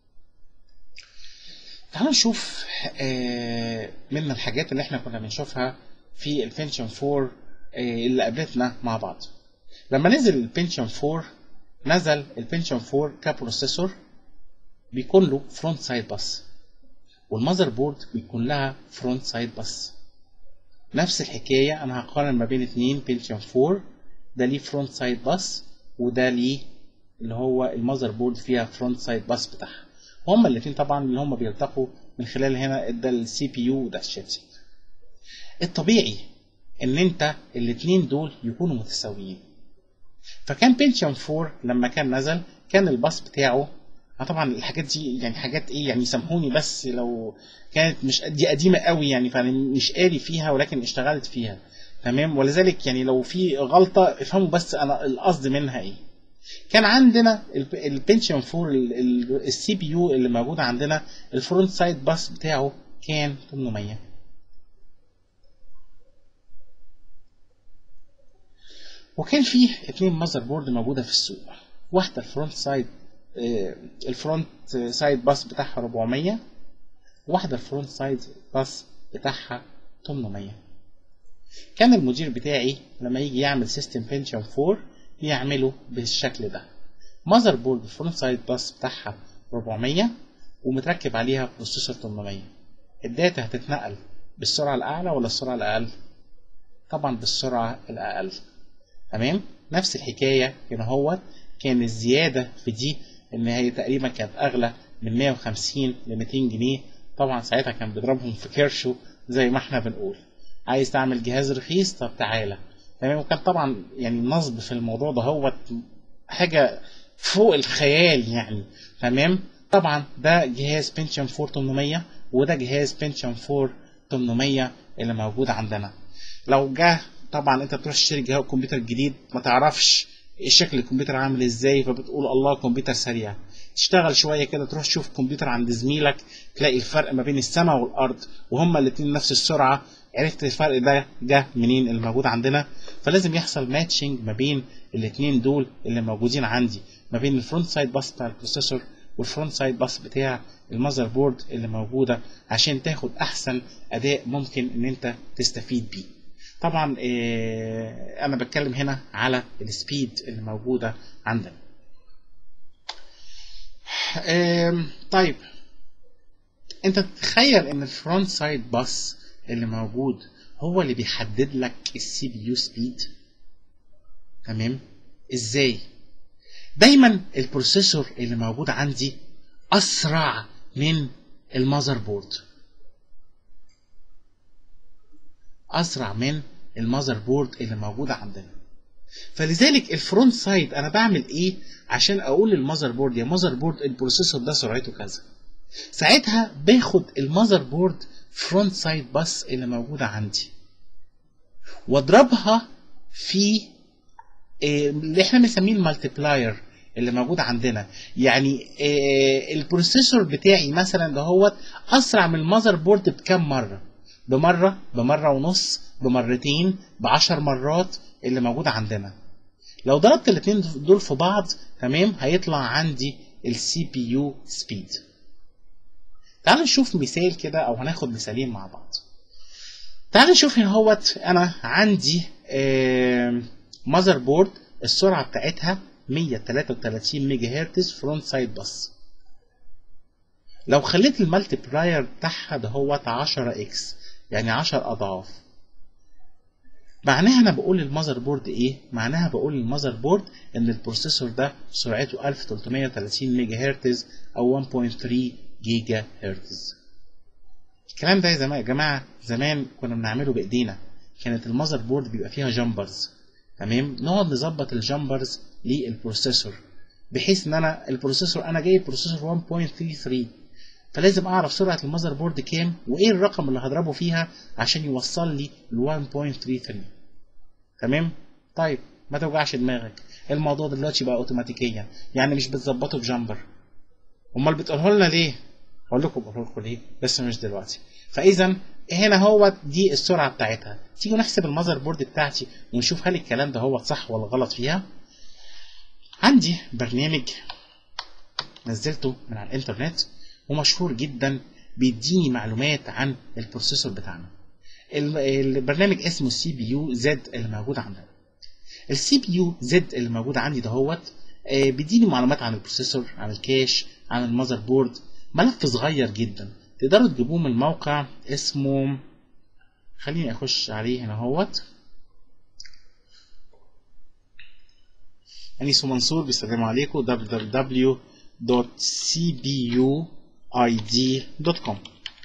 [SPEAKER 1] تعالوا نشوف من الحاجات اللي احنا كنا بنشوفها في البنشن 4 اللي قابلتنا مع بعض لما نزل البنشن 4 نزل البنشن 4 كبروسيسور بيكون له فرونت سايد باس والمذر بورد بيكون لها فرونت سايد باس نفس الحكاية أنا هقارن ما بين اتنين بنشن 4 ده ليه فرونت سايد باس وده ليه اللي هو المذر بورد فيها فرونت سايد باس بتاعها هما الاتنين طبعا اللي هما بيلتقوا من خلال هنا ده السي بي يو وده الشيبسيت الطبيعي ان انت الاتنين دول يكونوا متساويين فكان بنشن 4 لما كان نزل كان الباص بتاعه طبعا الحاجات دي يعني حاجات ايه يعني سامحوني بس لو كانت مش دي قديمه قوي يعني فانا مش قاري فيها ولكن اشتغلت فيها تمام ولذلك يعني لو في غلطه افهموا بس انا القصد منها ايه كان عندنا البنشن 4 السي بي يو اللي موجود عندنا الفرونت سايد باس بتاعه كان 800 وكان فيه اتنين ماذر بورد موجوده في السوق واحده الفرونت سايد الفرونت سايد باس بتاعها 400 واحده الفرونت سايد باس بتاعها 800 كان المدير بتاعي لما يجي يعمل سيستم بنشن 4 يعمله بالشكل ده ماذر بورد الفرونت سايد باس بتاعها 400 ومتركب عليها بروسيسور 800 الداتا هتتنقل بالسرعه الاعلى ولا السرعه الاقل طبعا بالسرعه الاقل تمام نفس الحكايه هنا هو كان الزياده في دي ان هي تقريبا كانت اغلى من 150 ل 200 جنيه طبعا ساعتها كان بيضربهم في كرشه زي ما احنا بنقول عايز تعمل جهاز رخيص طب تعالى تمام وكان طبعا يعني النصب في الموضوع ده هو حاجه فوق الخيال يعني تمام طبعا ده جهاز بنشن 4 800 وده جهاز بنشن 4 800 اللي موجود عندنا لو جه طبعا انت بتروح تشتري جهاز كمبيوتر جديد ما تعرفش شكل الكمبيوتر عامل ازاي فبتقول الله كمبيوتر سريع تشتغل شويه كده تروح تشوف كمبيوتر عند زميلك تلاقي الفرق ما بين السماء والارض وهما الاثنين نفس السرعه عرفت الفرق ده جه منين اللي موجود عندنا فلازم يحصل ماتشنج ما بين الاثنين دول اللي موجودين عندي ما بين الفرونت سايد باس بتاع البروسيسور والفرونت سايد باس بتاع المذر بورد اللي موجوده عشان تاخد احسن اداء ممكن ان انت تستفيد بيه طبعا إيه انا بتكلم هنا على السبيد اللي موجوده عندنا إيه طيب انت تتخيل ان الفرونت سايد باس اللي موجود هو اللي بيحدد لك السي بي يو سبيد تمام ازاي دايما البروسيسور اللي موجود عندي اسرع من المذر بورد اسرع من المذر بورد اللي موجوده عندنا فلذلك الفرونت سايد انا بعمل ايه عشان اقول للمذر بورد يا مذر بورد البروسيسور ده سرعته كذا ساعتها باخد المذر بورد فرونت سايد باس اللي موجوده عندي واضربها في اللي احنا بنسميه المالتيبلاير اللي موجود عندنا يعني البروسيسور بتاعي مثلا دهوت اسرع من المذر بورد بكام مره بمره بمره ونص بمرتين بعشر مرات اللي موجوده عندنا لو ضربت الاثنين دول في بعض تمام هيطلع عندي السي بي يو سبيد تعال نشوف مثال كده او هناخد مثالين مع بعض تعال نشوف هنا هوت انا عندي ماذر بورد السرعه بتاعتها 133 ميجا هرتز فرونت سايد بس لو خليت المالتيبلاير بتاعها دهوت 10 اكس يعني 10 اضعاف معناها انا بقول للمذر بورد ايه معناها بقول للمذر بورد ان البروسيسور ده سرعته 1330 ميجا هرتز او 1.3 جيجا هرتز الكلام ده يا زمان يا جماعه زمان كنا بنعمله بايدينا كانت المذر بورد بيبقى فيها جامبرز تمام نقعد نظبط الجامبرز للبروسيسور بحيث ان انا البروسيسور انا جايب بروسيسور 1.33 فلازم اعرف سرعه المذر بورد كام وايه الرقم اللي هضربه فيها عشان يوصل لي ل 1.33 تمام طيب ما توجعش دماغك الموضوع دلوقتي بقى اوتوماتيكيا يعني مش بتظبطه بجامبر امال بتقوله لنا ليه اقول لكم بقول لكم ليه بس مش دلوقتي فاذا هنا هو دي السرعه بتاعتها تيجي نحسب المذر بورد بتاعتي ونشوف هل الكلام ده هو صح ولا غلط فيها عندي برنامج نزلته من على الانترنت ومشهور جدا بيديني معلومات عن البروسيسور بتاعنا البرنامج اسمه سي بي يو زد اللي موجود عندنا السي بي يو زد اللي موجود عندي دهوت بيديني معلومات عن البروسيسور عن الكاش عن المذر بورد ملف صغير جدا تقدروا تجيبوه من موقع اسمه خليني اخش عليه هنا اهوت انيس منصور بيسلم عليكم www.cbuid.com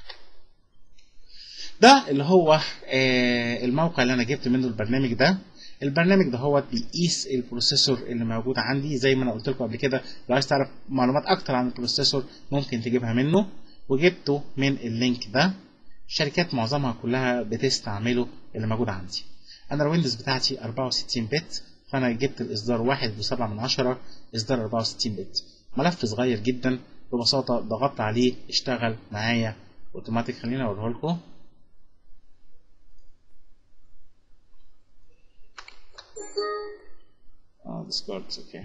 [SPEAKER 1] ده اللي هو آه الموقع اللي انا جبت منه البرنامج ده البرنامج ده هو بيقيس البروسيسور اللي موجود عندي زي ما انا قلت لكم قبل كده لو عايز تعرف معلومات اكتر عن البروسيسور ممكن تجيبها منه وجبته من اللينك ده الشركات معظمها كلها بتستعمله اللي موجود عندي انا الويندوز بتاعتي 64 بت فانا جبت الاصدار واحد وسبعة من عشرة اصدار 64 بت ملف صغير جدا ببساطة ضغطت عليه اشتغل معايا اوتوماتيك خليني اوريه لكم اه ديسكورد اوكي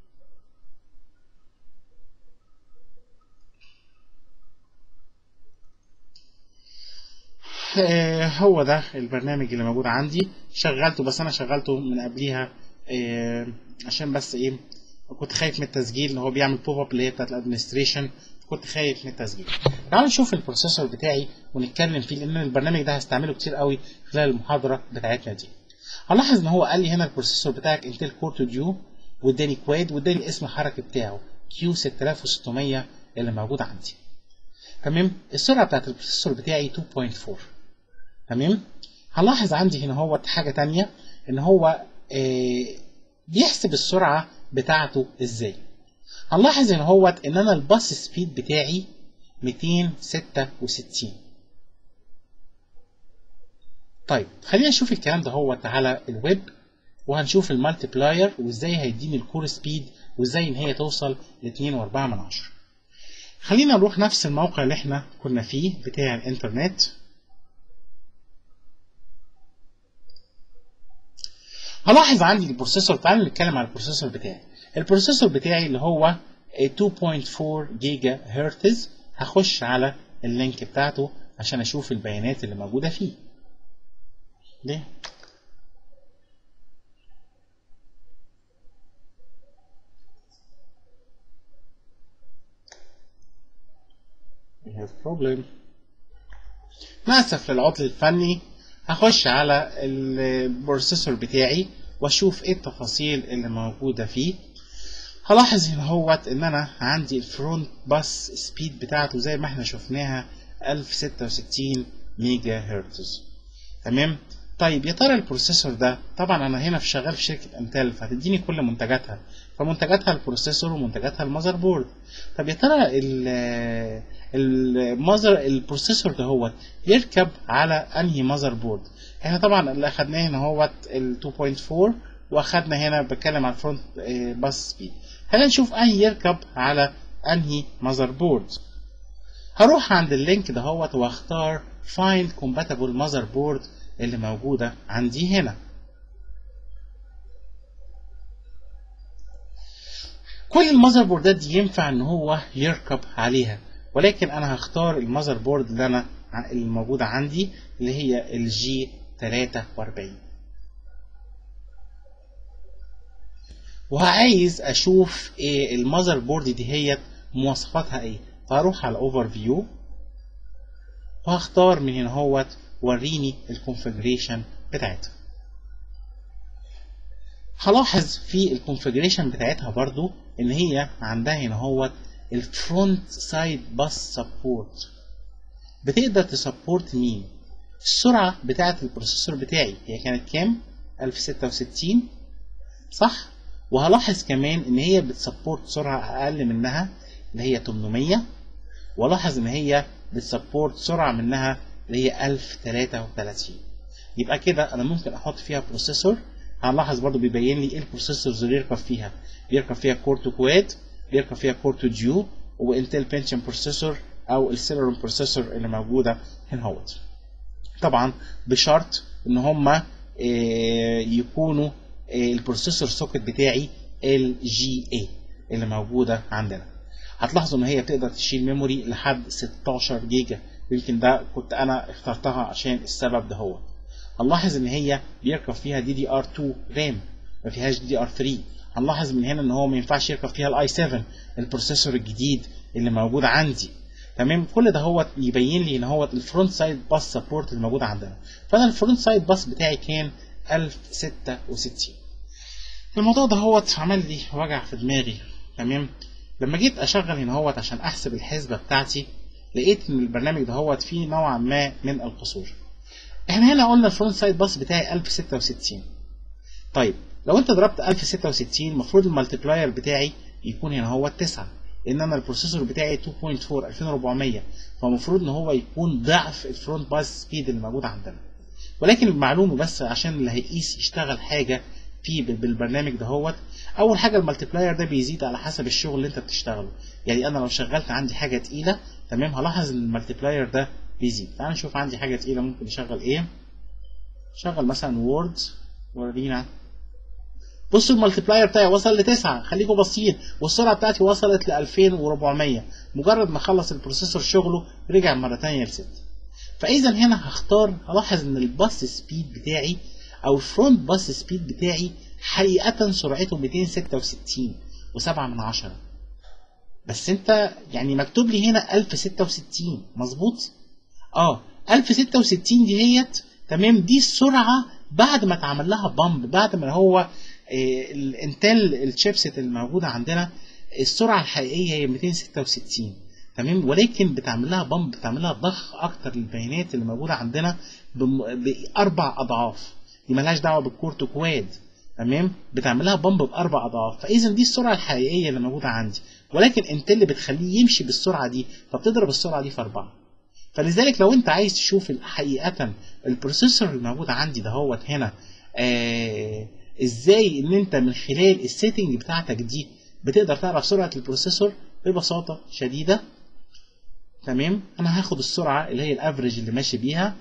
[SPEAKER 1] آه، هو ده البرنامج اللي موجود عندي شغلته بس انا شغلته من قبليها آه، عشان بس ايه كنت خايف من التسجيل اللي هو بيعمل بوب اب اللي هي بتاعت الادمنستريشن كنت خايف من التسجيل تعالوا نشوف البروسيسور بتاعي ونتكلم فيه لان البرنامج ده هستعمله كتير قوي خلال المحاضره بتاعتنا دي هلاحظ ان هو قال لي هنا البروسيسور بتاعك انتل كور 2 ديو واداني كواد واداني اسم الحركي بتاعه كيو 6600 اللي موجود عندي تمام السرعه بتاعت البروسيسور بتاعي 2.4 تمام هنلاحظ عندي هنا هو حاجه تانية ان هو آه بيحسب السرعه بتاعته ازاي هنلاحظ ان هو ان انا الباص سبيد بتاعي 266 طيب خلينا نشوف الكلام ده هو على الويب وهنشوف المالتيبلاير وازاي هيديني الكور سبيد وازاي ان هي توصل ل 2.4 من عشرة خلينا نروح نفس الموقع اللي احنا كنا فيه بتاع الانترنت هلاحظ عندي البروسيسور تعالوا نتكلم على البروسيسور بتاعي البروسيسور بتاعي اللي هو 2.4 جيجا هرتز هخش على اللينك بتاعته عشان اشوف البيانات اللي موجوده فيه ليه We have problem للأسف للعطل الفني هخش على البروسيسور بتاعي واشوف ايه التفاصيل اللي موجودة فيه هلاحظ هنا هوت ان انا عندي الفرونت باس سبيد بتاعته زي ما احنا شفناها 1066 ميجا هرتز تمام طيب يا ترى البروسيسور ده طبعا انا هنا في شغال في شركه انتل فهتديني كل منتجاتها فمنتجاتها البروسيسور ومنتجاتها المذر بورد طب يا ترى المذر البروسيسور ده هو يركب على انهي مذر بورد احنا طبعا اللي اخدناه هنا هو ال 2.4 واخدنا هنا بتكلم على الفرونت باس سبيد خلينا نشوف انهي يركب على انهي مذر بورد هروح عند اللينك ده هو واختار find compatible motherboard اللي موجودة عندي هنا كل المذر بوردات دي ينفع ان هو يركب عليها ولكن انا هختار المذر بورد اللي انا الموجودة عندي اللي هي الجي 43 وعايز اشوف ايه المذر بورد دي هي مواصفاتها ايه فاروح على اوفر فيو وهختار من هنا هوت وريني الكونفجريشن بتاعتها هلاحظ في الكونفجريشن بتاعتها برضو ان هي عندها هنا هو الفرونت سايد باس سبورت بتقدر تسبورت مين السرعة بتاعة البروسيسور بتاعي هي كانت كام 1066 صح وهلاحظ كمان ان هي بتسبورت سرعة اقل منها اللي هي 800 والاحظ ان هي بتسبورت سرعة منها اللي هي 1033 يبقى كده انا ممكن احط فيها بروسيسور هنلاحظ برضو بيبين لي ايه البروسيسورز اللي يركب فيها بيركب فيها كور 2 كواد بيركب فيها كور 2 ديو وانتل بنشن بروسيسور او السيلرون بروسيسور اللي موجوده هنا اهوت طبعا بشرط ان هما يكونوا البروسيسور سوكت بتاعي ال جي اي اللي موجوده عندنا هتلاحظوا ان هي بتقدر تشيل ميموري لحد 16 جيجا يمكن ده كنت انا اخترتها عشان السبب ده هو هنلاحظ ان هي بيركب فيها دي دي ار 2 رام ما فيهاش دي دي ار 3 هنلاحظ من هنا ان هو ما ينفعش يركب فيها الاي 7 البروسيسور الجديد اللي موجود عندي تمام كل ده هو يبين لي ان هو الفرونت سايد باس سبورت اللي موجود عندنا فانا الفرونت سايد باس بتاعي كان 1066 الموضوع ده هو عمل لي وجع في دماغي تمام لما جيت اشغل هنا هوت عشان احسب الحسبه بتاعتي لقيت ان البرنامج ده هوت فيه نوعا ما من القصور احنا هنا قلنا الفرونت سايد باص بتاعي 1066 طيب لو انت ضربت 1066 المفروض المالتيبلاير بتاعي يكون هنا هو 9 لان انا البروسيسور بتاعي 2.4 2400 فالمفروض ان هو يكون ضعف الفرونت باس سبيد اللي موجود عندنا ولكن المعلومه بس عشان اللي هيقيس يشتغل حاجه فيه بال- بالبرنامج دهوت اول حاجه المالتيبلاير ده بيزيد على حسب الشغل اللي انت بتشتغله يعني انا لو شغلت عندي حاجه تقيله تمام هلاحظ ان المالتيبلاير ده بيزيد تعال نشوف عندي حاجه تقيله ممكن نشغل ايه شغل مثلا وورد ورينا بصوا المالتيبلاير بتاعي وصل لتسعة خليكم باصين والسرعة بتاعتي وصلت ل 2400 مجرد ما خلص البروسيسور شغله رجع مرة تانية لستة فإذا هنا هختار هلاحظ إن الباص سبيد بتاعي أو الفرونت باص سبيد بتاعي حقيقة سرعته 266 و7 من عشرة بس انت يعني مكتوب لي هنا 1066 مظبوط؟ اه 1066 دي هيت تمام دي السرعه بعد ما اتعمل لها بامب بعد ما هو آه، الانتل الشيبسيت الموجوده عندنا السرعه الحقيقيه هي 266 تمام ولكن بتعمل لها بامب بتعمل لها ضخ اكتر للبيانات اللي موجوده عندنا بم- باربع اضعاف دي ملهاش دعوه بالكورت كواد تمام بتعمل لها بامب باربع اضعاف فاذا دي السرعه الحقيقيه اللي موجوده عندي ولكن انتل بتخليه يمشي بالسرعه دي فبتضرب السرعه دي في اربعه فلذلك لو انت عايز تشوف حقيقة البروسيسور الموجود عندي دهوت هنا آه ازاي ان انت من خلال السيتنج بتاعتك دي بتقدر تعرف سرعة البروسيسور ببساطة شديدة تمام انا هاخد السرعة اللي هي الافريج اللي ماشي بيها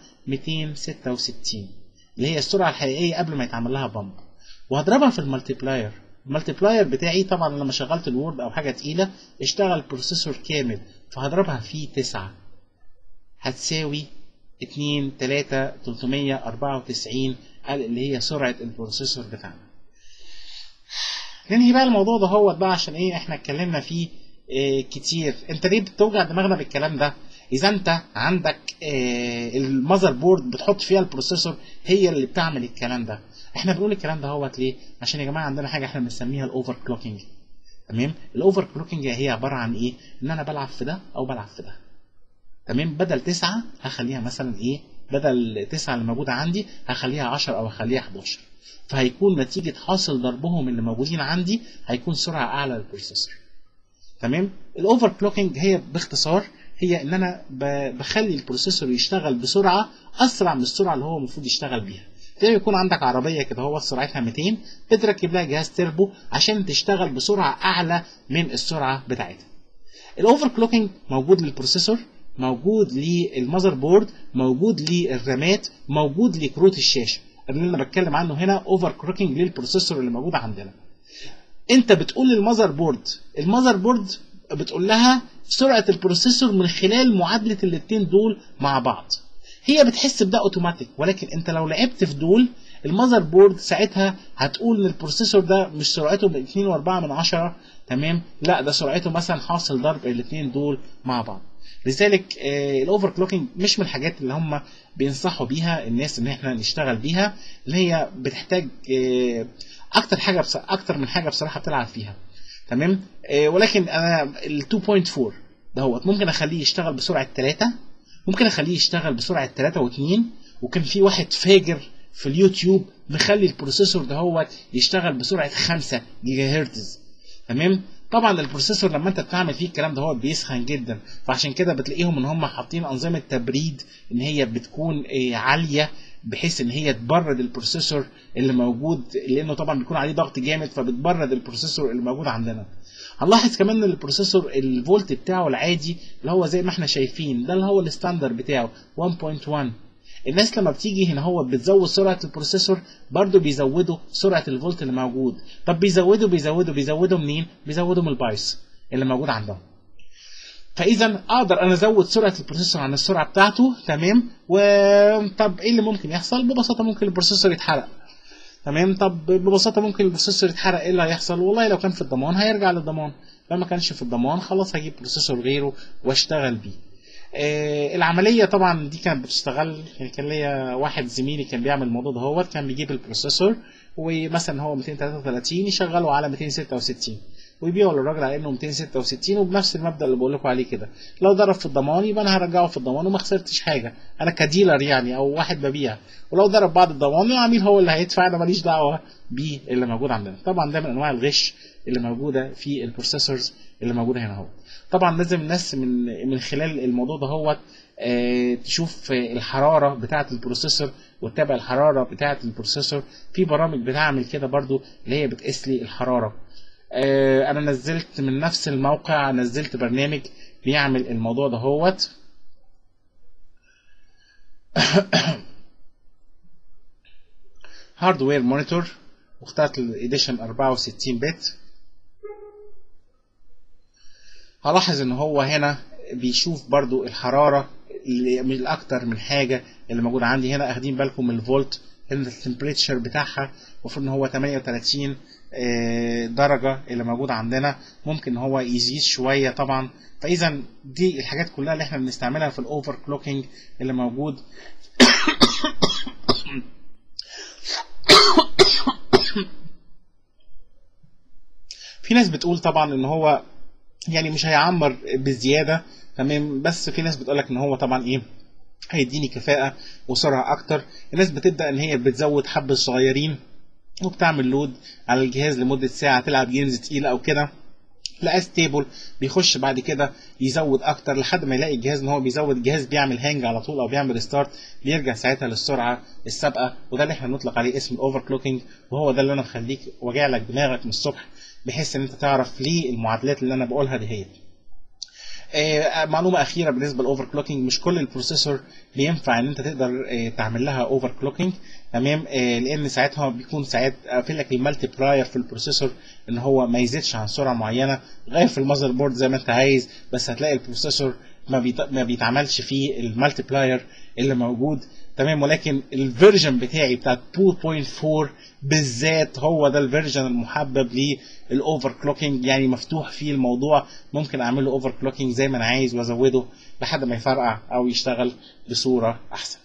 [SPEAKER 1] 266 اللي هي السرعة الحقيقية قبل ما يتعمل لها بامب وهضربها في المالتيبلاير المالتيبلاير بتاعي طبعا لما شغلت الوورد او حاجة تقيلة اشتغل بروسيسور كامل فهضربها في 9 هتساوي 2 3 394 اللي هي سرعة البروسيسور بتاعنا ننهي بقى الموضوع ده هو بقى عشان ايه احنا اتكلمنا فيه اه كتير انت ليه بتوجع دماغنا بالكلام ده اذا انت عندك اه المذر بورد بتحط فيها البروسيسور هي اللي بتعمل الكلام ده احنا بنقول الكلام ده هوت ليه عشان يا جماعه عندنا حاجه احنا بنسميها الاوفر كلوكينج تمام الاوفر كلوكينج هي عباره عن ايه ان انا بلعب في ده او بلعب في ده تمام بدل تسعة هخليها مثلا ايه بدل تسعة اللي موجودة عندي هخليها 10 او هخليها 11 فهيكون نتيجة حاصل ضربهم اللي موجودين عندي هيكون سرعة اعلى للبروسيسور تمام الاوفر كلوكينج هي باختصار هي ان انا ب- بخلي البروسيسور يشتغل بسرعة اسرع من السرعة اللي هو المفروض يشتغل بيها زي ما يكون عندك عربية كده هو سرعتها 200 بتركب لها جهاز تربو عشان تشتغل بسرعة اعلى من السرعة بتاعتها الاوفر كلوكينج موجود للبروسيسور موجود للمذر بورد موجود للرامات موجود لكروت الشاشه اللي انا بتكلم عنه هنا اوفر كلوكينج للبروسيسور اللي موجود عندنا انت بتقول للمذر بورد المذر بورد بتقول لها سرعه البروسيسور من خلال معادله الاثنين دول مع بعض هي بتحس بده اوتوماتيك ولكن انت لو لعبت في دول المذر بورد ساعتها هتقول ان البروسيسور ده مش سرعته من 2.4 من عشرة تمام لا ده سرعته مثلا حاصل ضرب الاثنين دول مع بعض لذلك الاوفر كلوكينج مش من الحاجات اللي هم بينصحوا بيها الناس ان احنا نشتغل بيها اللي هي بتحتاج آه، اكتر حاجه بص... اكتر من حاجه بصراحه بتلعب فيها تمام آه، ولكن انا ال 2.4 دهوت ممكن اخليه يشتغل بسرعه 3 ممكن اخليه يشتغل بسرعه 3 و2 وكان في واحد فاجر في اليوتيوب مخلي البروسيسور دهوت يشتغل بسرعه 5 جيجا هرتز تمام طبعا البروسيسور لما انت بتعمل فيه الكلام ده هو بيسخن جدا فعشان كده بتلاقيهم ان هم حاطين انظمه تبريد ان هي بتكون آه، عاليه بحيث ان هي تبرد البروسيسور اللي موجود لانه طبعا بيكون عليه ضغط جامد فبتبرد البروسيسور اللي موجود عندنا هنلاحظ كمان ان البروسيسور الفولت بتاعه العادي اللي هو زي ما احنا شايفين ده اللي هو الستاندر بتاعه 1.1 الناس لما بتيجي هنا هو بتزود سرعه البروسيسور برضو بيزودوا سرعه الفولت اللي موجود طب بيزودوا بيزودوا بيزودوا منين بيزودوا من البايس اللي موجود عندهم فاذا اقدر انا ازود سرعه البروسيسور عن السرعه بتاعته تمام وطب ايه اللي ممكن يحصل ببساطه ممكن البروسيسور يتحرق تمام طب ببساطه ممكن البروسيسور يتحرق ايه اللي هيحصل والله لو كان في الضمان هيرجع للضمان لو ما كانش في الضمان خلاص هجيب بروسيسور غيره واشتغل بيه آه، العملية طبعا دي كانت بتشتغل يعني كان ليا واحد زميلي كان بيعمل الموضوع ده هو كان بيجيب البروسيسور ومثلا هو 233 يشغله على 266 ويبيعه للراجل على انه 266 وبنفس المبدا اللي بقول لكم عليه كده لو ضرب في الضمان يبقى انا هرجعه في الضمان وما خسرتش حاجه انا كديلر يعني او واحد ببيع ولو ضرب بعد الضمان العميل هو اللي هيدفع انا ماليش دعوه بيه اللي موجود عندنا طبعا ده من انواع الغش اللي موجوده في البروسيسورز اللي موجوده هنا اهو طبعا لازم الناس من من خلال الموضوع ده هو آه، تشوف آه، الحراره بتاعه البروسيسور وتتابع الحراره بتاعه البروسيسور في برامج بتعمل كده برضو اللي هي بتقيس لي الحراره آه، انا نزلت من نفس الموقع نزلت برنامج بيعمل الموضوع ده هوت هاردوير مونيتور واخترت الاديشن 64 بت هلاحظ ان هو هنا بيشوف برضو الحرارة اللي من الاكتر من حاجة اللي موجودة عندي هنا اخدين بالكم من الفولت هنا التمبريتشر بتاعها المفروض ان هو 38 آه، درجة اللي موجودة عندنا ممكن ان هو يزيد شوية طبعا فاذا دي الحاجات كلها اللي احنا بنستعملها في الاوفر كلوكينج اللي موجود في ناس بتقول طبعا ان هو يعني مش هيعمر بزياده تمام بس في ناس بتقول لك ان هو طبعا ايه هيديني كفاءه وسرعه اكتر الناس بتبدا ان هي بتزود حبه صغيرين وبتعمل لود على الجهاز لمده ساعه تلعب جيمز تقيله او كده لقاه ستيبل بيخش بعد كده يزود اكتر لحد ما يلاقي الجهاز ان هو بيزود الجهاز بيعمل هانج على طول او بيعمل ستارت بيرجع ساعتها للسرعه السابقه وده اللي احنا بنطلق عليه اسم الاوفر كلوكينج وهو ده اللي انا مخليك واجع لك دماغك من الصبح بحيث ان انت تعرف ليه المعادلات اللي انا بقولها دي هي آه، معلومه اخيره بالنسبه للاوفر كلوكينج مش كل البروسيسور بينفع ان انت تقدر آه، تعمل لها اوفر كلوكينج تمام آه، لان ساعتها بيكون ساعات قافل لك المالتي براير في البروسيسور ان هو ما يزيدش عن سرعه معينه غير في المذر بورد زي ما انت عايز بس هتلاقي البروسيسور ما, بيت... ما بيتعملش فيه المالتي بلاير اللي موجود تمام ولكن الفيرجن بتاعي بتاع 2.4 بالذات هو ده الفيرجن المحبب للاوفر كلوكينج يعني مفتوح فيه الموضوع ممكن اعمل له اوفر كلوكينج زي ما انا عايز وازوده لحد ما يفرقع او يشتغل بصوره احسن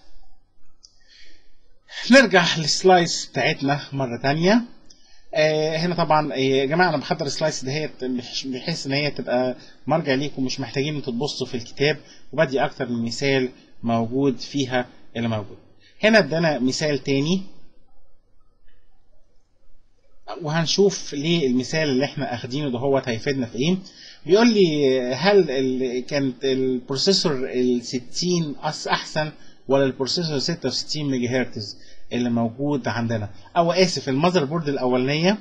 [SPEAKER 1] نرجع للسلايس بتاعتنا مره تانية آه هنا طبعا آه، يا جماعه انا بحضر السلايس دهيت بح- بحيث ان هي تبقى مرجع ليكم مش محتاجين انتوا تبصوا في الكتاب وبدي اكتر من مثال موجود فيها اللي موجود هنا ادانا مثال تاني وهنشوف ليه المثال اللي احنا اخدينه ده هو هيفيدنا في ايه بيقول لي هل ال- كانت البروسيسور ال 60 أس- احسن ولا البروسيسور 66 ميجا هرتز اللي موجود عندنا او اسف المذر بورد الاولانيه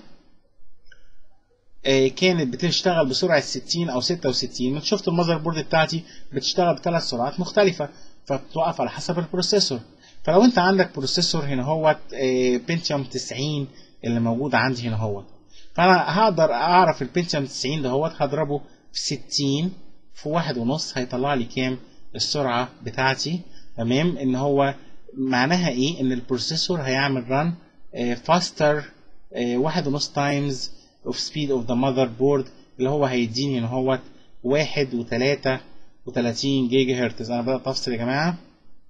[SPEAKER 1] آه، كانت بتشتغل بسرعه 60 او 66 انت شفت المذر بورد بتاعتي بتشتغل بثلاث سرعات مختلفه فبتوقف على حسب البروسيسور فلو انت عندك بروسيسور هنا هو بنتيوم 90 اللي موجود عندي هنا هو فانا هقدر اعرف البنتيوم 90 ده هو هضربه في 60 في واحد ونص هيطلع لي كام السرعه بتاعتي تمام ان هو معناها ايه ان البروسيسور هيعمل ران فاستر واحد ونص تايمز اوف سبيد اوف ذا ماذر بورد اللي هو هيديني ان هو واحد وتلاتة وتلاتين جيجا هرتز انا بدأت افصل يا جماعة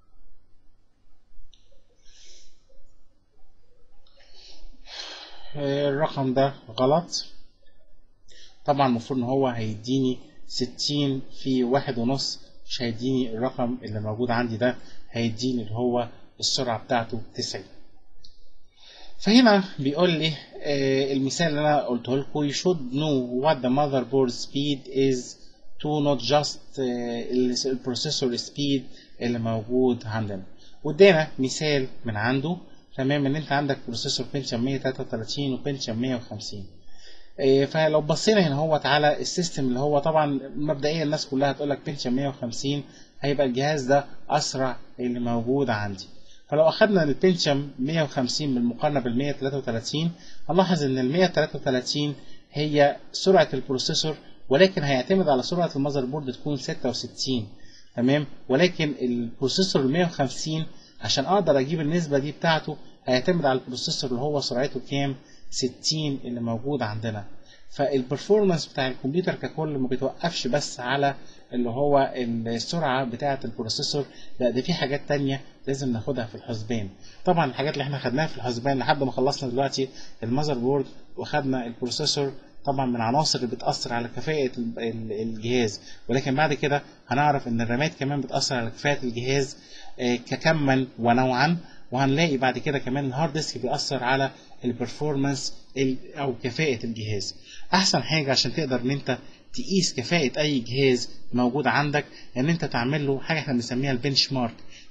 [SPEAKER 1] آه، الرقم ده غلط طبعا المفروض ان هو هيديني ستين في واحد ونص مش هيديني الرقم اللي موجود عندي ده هيديني اللي هو السرعة بتاعته تسعين فهنا بيقول لي آه، المثال اللي انا قلته لكم you should know what the motherboard speed is to not just آه، ال- البروسيسور speed اللي موجود عندنا وادانا مثال من عنده تمام ان انت عندك بروسيسور بنتيوم 133 وبنتيوم 150 إيه، فلو بصينا هنا هو على السيستم اللي هو طبعا مبدئيا الناس كلها هتقول لك بنتيوم 150 هيبقى الجهاز ده اسرع اللي موجود عندي فلو اخدنا البنتيوم 150 بالمقارنه بال 133 هنلاحظ ان ال 133 هي سرعه البروسيسور ولكن هيعتمد على سرعه المذر بورد تكون 66 تمام ولكن البروسيسور ال 150 عشان اقدر اجيب النسبه دي بتاعته هيعتمد على البروسيسور اللي هو سرعته كام 60 اللي موجود عندنا فالبرفورمانس بتاع الكمبيوتر ككل ما بيتوقفش بس على اللي هو السرعه بتاعه البروسيسور لا ده في حاجات تانية لازم ناخدها في الحسبان طبعا الحاجات اللي احنا خدناها في الحسبان لحد ما خلصنا دلوقتي المذر بورد وخدنا البروسيسور طبعا من العناصر اللي بتأثر على كفاءة ال- ال- الجهاز ولكن بعد كده هنعرف ان الرامات كمان بتأثر على كفاءة الجهاز آه، ككما ونوعا وهنلاقي بعد كده كمان الهارد ديسك بيأثر على البرفورمانس ال- او كفاءة الجهاز احسن حاجة عشان تقدر ان انت تقيس كفاءة اي جهاز موجود عندك ان انت تعمل له حاجة احنا بنسميها البنش مارك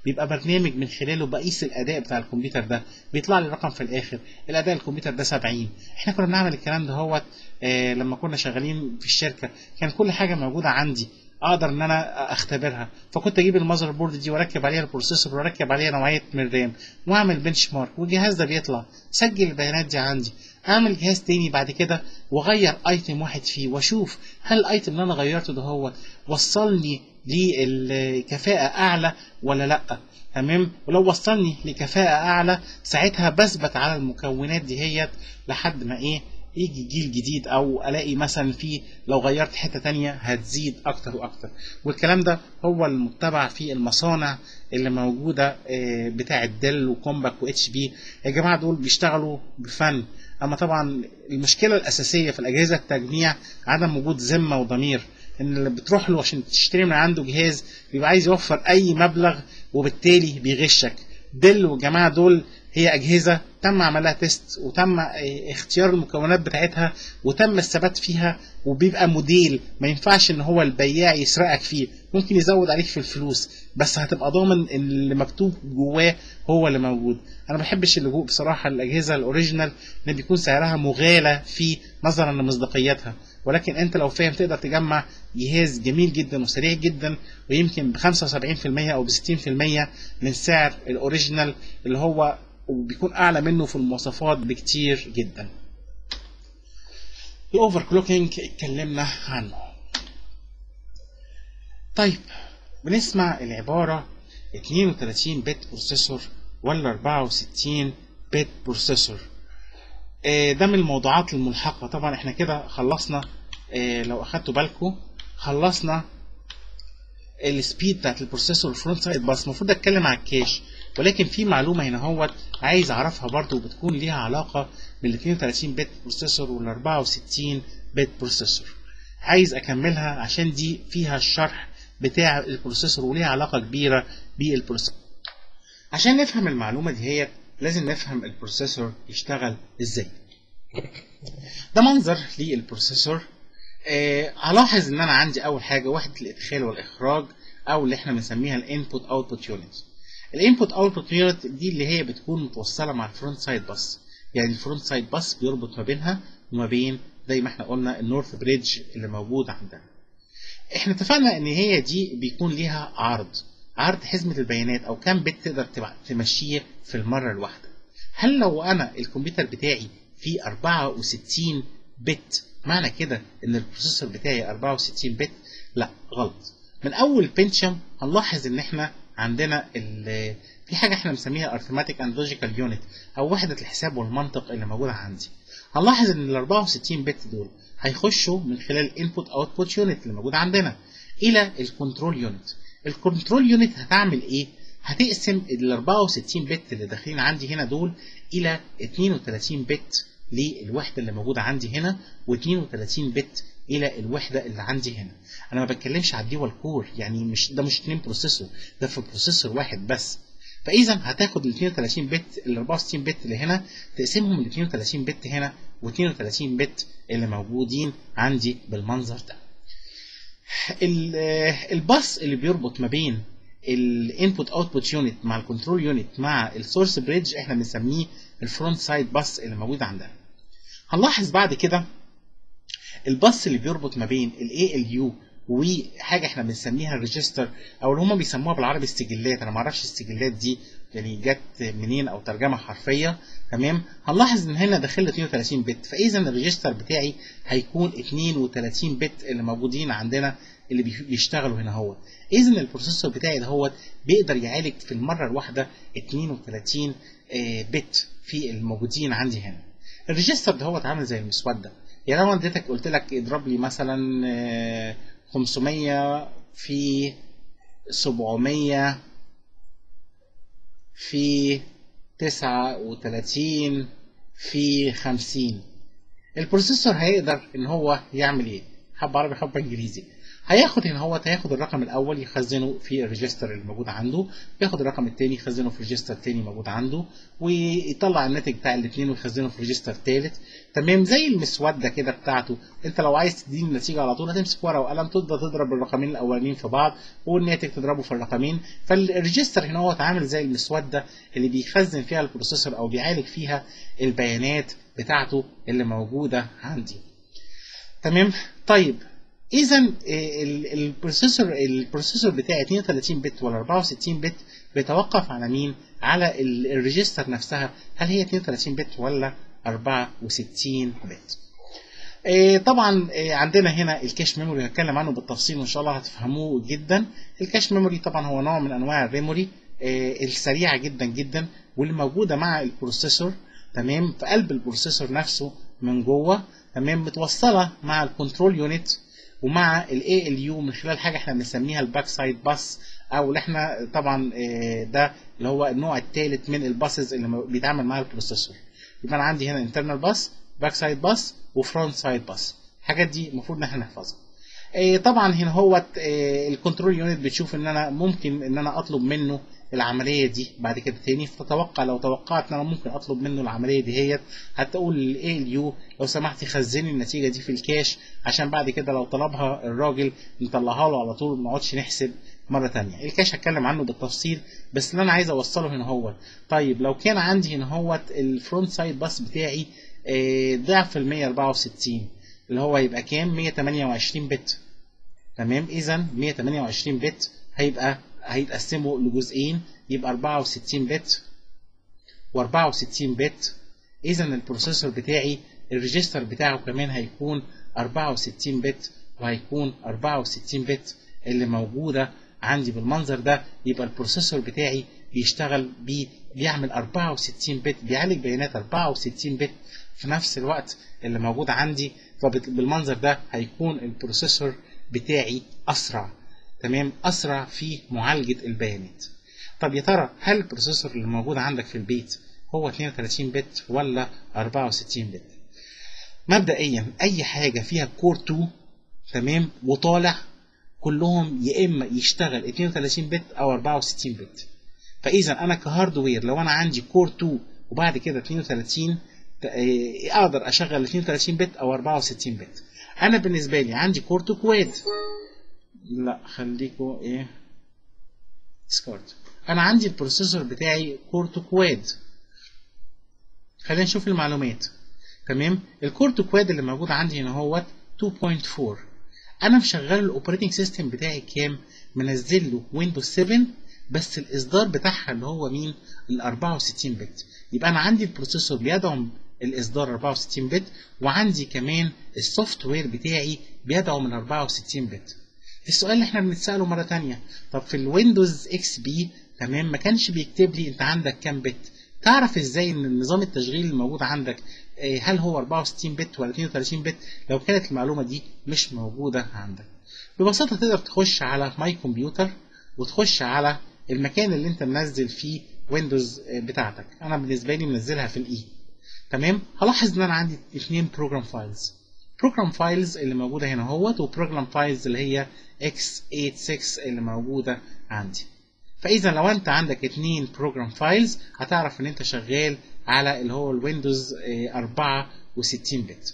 [SPEAKER 1] بيبقى برنامج من خلاله بقيس الاداء بتاع الكمبيوتر ده بيطلع لي رقم في الاخر الاداء الكمبيوتر ده 70 احنا كنا بنعمل الكلام ده هوت آه لما كنا شغالين في الشركه كان كل حاجه موجوده عندي اقدر ان انا اختبرها فكنت اجيب المذر بورد دي واركب عليها البروسيسور واركب عليها نوعيه من الرام واعمل بنش مارك والجهاز ده بيطلع سجل البيانات دي عندي اعمل جهاز تاني بعد كده واغير ايتم واحد فيه واشوف هل الايتم اللي انا غيرته ده هو وصلني للكفاءه اعلى ولا لا تمام ولو وصلني لكفاءه اعلى ساعتها بثبت على المكونات دي هيت لحد ما ايه يجي جيل جديد او الاقي مثلا في لو غيرت حته تانية هتزيد اكتر واكتر والكلام ده هو المتبع في المصانع اللي موجوده بتاعه ديل وكومباك واتش بي يا جماعه دول بيشتغلوا بفن اما طبعا المشكله الاساسيه في الاجهزه التجميع عدم وجود ذمه وضمير ان اللي بتروح له عشان تشتري من عنده جهاز بيبقى عايز يوفر اي مبلغ وبالتالي بيغشك ديل والجماعه دول هي اجهزه تم عملها تيست وتم اختيار المكونات بتاعتها وتم الثبات فيها وبيبقى موديل ما ينفعش ان هو البياع يسرقك فيه ممكن يزود عليك في الفلوس بس هتبقى ضامن ان اللي مكتوب جواه هو اللي موجود انا ما بحبش اللجوء بصراحه الاجهزه الاوريجينال اللي بيكون سعرها مغالى فيه نظرا لمصداقيتها ولكن انت لو فاهم تقدر تجمع جهاز جميل جدا وسريع جدا ويمكن ب 75% او ب 60% من سعر الاوريجينال اللي هو وبيكون اعلى منه في المواصفات بكتير جدا الاوفر كلوكينج اتكلمنا عنه طيب بنسمع العبارة 32 بت بروسيسور ولا 64 بت بروسيسور ده من الموضوعات الملحقة طبعا احنا كده خلصنا لو اخدتوا بالكم خلصنا السبيد بتاعت البروسيسور الفرونت سايد بس المفروض اتكلم على الكاش ولكن في معلومه هنا اهوت عايز اعرفها برضو وبتكون ليها علاقه بال 32 بت بروسيسور وال 64 بت بروسيسور عايز اكملها عشان دي فيها الشرح بتاع البروسيسور وليها علاقه كبيره بالبروسيسور عشان نفهم المعلومه دي هي لازم نفهم البروسيسور يشتغل ازاي ده منظر للبروسيسور آه هلاحظ ان انا عندي اول حاجه وحده الادخال والاخراج او اللي احنا بنسميها الانبوت اوتبوت يونت الانبوت اوتبوت يونت دي اللي هي بتكون متوصله مع الفرونت سايد باس يعني الفرونت سايد باس بيربط ما بينها وما بين زي ما احنا قلنا النورث بريدج اللي موجود عندنا احنا اتفقنا ان هي دي بيكون ليها عرض عرض حزمه البيانات او كام بت تقدر تمشيه في المره الواحده هل لو انا الكمبيوتر بتاعي فيه 64 بت معنى كده ان البروسيسور بتاعي 64 بت لا غلط من اول بنشم هنلاحظ ان احنا عندنا في حاجه احنا بنسميها arithmetic and logical unit او وحده الحساب والمنطق اللي موجوده عندي هنلاحظ ان ال 64 بت دول هيخشوا من خلال الانبوت اوتبوت يونت اللي موجود عندنا الى الكنترول يونت الكنترول يونت هتعمل ايه هتقسم ال 64 بت اللي داخلين عندي هنا دول الى 32 بت للوحده اللي موجوده عندي هنا و32 بت الى الوحده اللي عندي هنا انا ما بتكلمش على الديوال كور يعني مش ده مش اتنين بروسيسور ده في بروسيسور واحد بس فاذا هتاخد ال 32 بت ال 64 بت اللي هنا تقسمهم ال 32 بت هنا و32 بت اللي موجودين عندي بالمنظر ده الباص اللي بيربط ما بين الانبوت اوتبوت يونت مع الكنترول يونت مع السورس بريدج احنا بنسميه الفرونت سايد باص اللي موجود عندنا هنلاحظ بعد كده الباص اللي بيربط ما بين الاي ال يو وحاجه احنا بنسميها الريجستر او اللي هم بيسموها بالعربي السجلات انا ما اعرفش السجلات دي يعني جت منين او ترجمه حرفيه تمام هنلاحظ ان هنا داخل 32 بت فاذا الريجستر بتاعي هيكون 32 بت اللي موجودين عندنا اللي بيشتغلوا هنا هو اذا البروسيسور بتاعي دهوت بيقدر يعالج في المره الواحده 32 بت في الموجودين عندي هنا الريجستر دهوت عامل زي المسوده يعني لو اديتك قلت لك اضرب لي مثلا 500 في 700 في 39 في 50 البروسيسور هيقدر ان هو يعمل ايه حب عربي حب انجليزي هياخد هنا هو هياخد الرقم الاول يخزنه في الريجستر اللي موجود عنده ياخد الرقم الثاني يخزنه في ريجستر ثاني موجود عنده ويطلع الناتج بتاع الاثنين ويخزنه في ريجستر ثالث تمام زي المسوده كده بتاعته انت لو عايز تديني النتيجه على طول هتمسك ورقه وقلم تبدا تضرب الرقمين الاولانيين في بعض والناتج تضربه في الرقمين فالريجستر هنا هو عامل زي المسوده اللي بيخزن فيها البروسيسور او بيعالج فيها البيانات بتاعته اللي موجوده عندي تمام طيب اذا البروسيسور البروسيسور بتاعي 32 بت ولا 64 بت بيتوقف على مين على الريجستر نفسها هل هي 32 بت ولا 64 بت طبعا عندنا هنا الكاش ميموري هنتكلم عنه بالتفصيل وان شاء الله هتفهموه جدا الكاش ميموري طبعا هو نوع من انواع الريموري السريعه جدا جدا واللي موجوده مع البروسيسور تمام في قلب البروسيسور نفسه من جوه تمام متوصله مع الكنترول يونت ومع الاي ال يو من خلال حاجه احنا بنسميها الباك سايد باس او اللي احنا طبعا ده اللي هو النوع الثالث من الباسز اللي بيتعامل مع البروسيسور يبقى انا عندي هنا انترنال باس باك سايد باس وفرونت سايد باس الحاجات دي المفروض ان احنا نحفظها طبعا هنا هو الكنترول يونت بتشوف ان انا ممكن ان انا اطلب منه العمليه دي بعد كده تاني فتتوقع لو توقعت ان انا ممكن اطلب منه العمليه دي هي هتقول للاي ال يو لو سمحتي خزني النتيجه دي في الكاش عشان بعد كده لو طلبها الراجل نطلعها له على طول ما نقعدش نحسب مره تانية الكاش هتكلم عنه بالتفصيل بس اللي انا عايز اوصله هنا هو طيب لو كان عندي هنا هو الفرونت سايد باس بتاعي ضعف ال 164 اللي هو يبقى كام 128 بت تمام اذا 128 بت هيبقى هيتقسموا لجزئين يبقى 64 بت و64 بت اذا البروسيسور بتاعي الريجستر بتاعه كمان هيكون 64 بت وهيكون 64 بت اللي موجوده عندي بالمنظر ده يبقى البروسيسور بتاعي بيشتغل بيه بيعمل 64 بت بيعالج بيانات 64 بت في نفس الوقت اللي موجود عندي فبالمنظر ده هيكون البروسيسور بتاعي اسرع تمام اسرع في معالجه البيانات طب يا ترى هل البروسيسور اللي موجود عندك في البيت هو 32 بت ولا 64 بت مبدئيا اي حاجه فيها كور 2 تمام وطالع كلهم يا اما يشتغل 32 بت او 64 بت فاذا انا كهاردوير لو انا عندي كور 2 وبعد كده 32 اقدر اشغل 32 بت او 64 بت انا بالنسبه لي عندي كور 2 كواد لا خليكوا ايه ديسكارد انا عندي البروسيسور بتاعي كور 2 كواد خلينا نشوف المعلومات تمام الكور 2 كواد اللي موجود عندي هنا هو 2.4 انا مشغل الاوبريتنج سيستم بتاعي كام منزل له ويندوز 7 بس الاصدار بتاعها اللي هو مين ال 64 بت يبقى انا عندي البروسيسور بيدعم الاصدار 64 بت وعندي كمان السوفت وير بتاعي بيدعم ال 64 بت السؤال اللي احنا بنتساله مره تانية طب في الويندوز اكس بي تمام ما كانش بيكتب لي انت عندك كام بت تعرف ازاي ان النظام التشغيل الموجود عندك هل هو 64 بت ولا 32 بت لو كانت المعلومه دي مش موجوده عندك ببساطه تقدر تخش على ماي كمبيوتر وتخش على المكان اللي انت منزل فيه ويندوز بتاعتك انا بالنسبه لي منزلها في الاي تمام هلاحظ ان انا عندي اثنين بروجرام فايلز بروجرام فايلز اللي موجوده هنا اهوت وبروجرام فايلز اللي هي x86 اللي موجوده عندي فاذا لو انت عندك اثنين بروجرام فايلز هتعرف ان انت شغال على اللي هو الويندوز 64 بت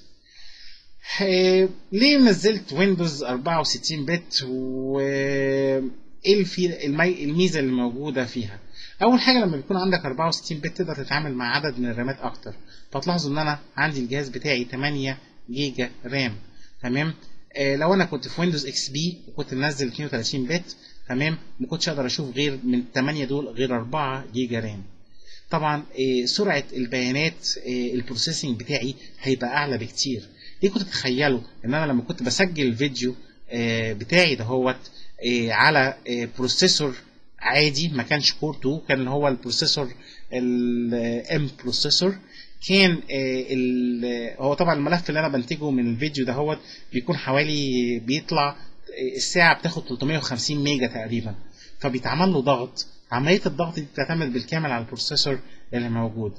[SPEAKER 1] ليه نزلت ويندوز 64 بت و ايه الميزه اللي موجوده فيها اول حاجه لما بيكون عندك 64 بت تقدر تتعامل مع عدد من الرامات اكتر فتلاحظوا ان انا عندي الجهاز بتاعي 8 جيجا رام تمام آه لو انا كنت في ويندوز اكس بي وكنت منزل 32 بت تمام ما كنتش اقدر اشوف غير من 8 دول غير 4 جيجا رام طبعا آه سرعه البيانات آه البروسيسنج بتاعي هيبقى اعلى بكتير ليه كنت تتخيلوا ان انا لما كنت بسجل الفيديو بتاعي دهوت على بروسيسور عادي ما كانش كور 2 كان هو البروسيسور الام بروسيسور كان هو طبعا الملف اللي انا بنتجه من الفيديو ده هو بيكون حوالي بيطلع الساعه بتاخد 350 ميجا تقريبا فبيتعمل له ضغط عمليه الضغط دي بتعتمد بالكامل على البروسيسور اللي موجود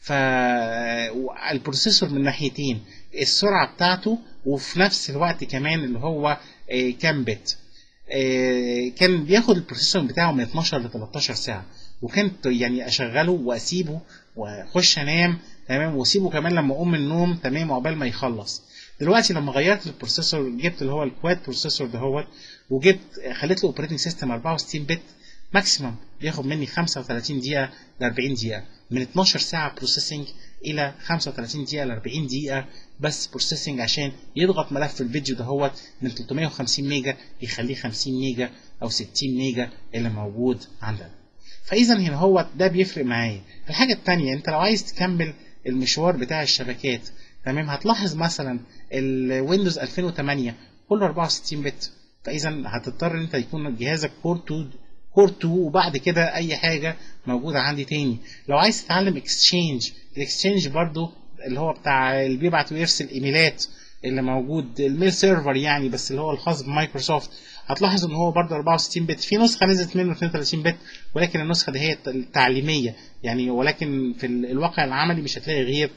[SPEAKER 1] فالبروسيسور من ناحيتين السرعه بتاعته وفي نفس الوقت كمان اللي هو آه، كام بت آه، كان بياخد البروسيسور بتاعه من 12 ل 13 ساعه وكنت يعني اشغله واسيبه واخش انام تمام واسيبه كمان لما اقوم من النوم تمام عقبال ما يخلص دلوقتي لما غيرت البروسيسور جبت اللي هو الكواد بروسيسور دهوت وجبت خليت له اوبريتنج سيستم 64 بت ماكسيمم بياخد مني 35 دقيقه ل 40 دقيقه من 12 ساعه بروسيسنج الى 35 دقيقه ل 40 دقيقه بس بروسيسنج عشان يضغط ملف الفيديو دهوت من 350 ميجا يخليه 50 ميجا او 60 ميجا اللي موجود عندنا فاذا هنا هو ده بيفرق معايا الحاجه الثانيه انت لو عايز تكمل المشوار بتاع الشبكات تمام هتلاحظ مثلا الويندوز 2008 كله 64 بت فاذا هتضطر ان انت يكون جهازك كور 2 كور 2 وبعد كده اي حاجه موجوده عندي تاني لو عايز تتعلم اكستشينج الاكستشينج برضو اللي هو بتاع اللي بيبعت ويرسل ايميلات اللي موجود الميل سيرفر يعني بس اللي هو الخاص بمايكروسوفت هتلاحظ ان هو برضه 64 بت في نسخه نزلت منه 32 بت ولكن النسخه دي هي التعليميه يعني ولكن في الواقع العملي مش هتلاقي غير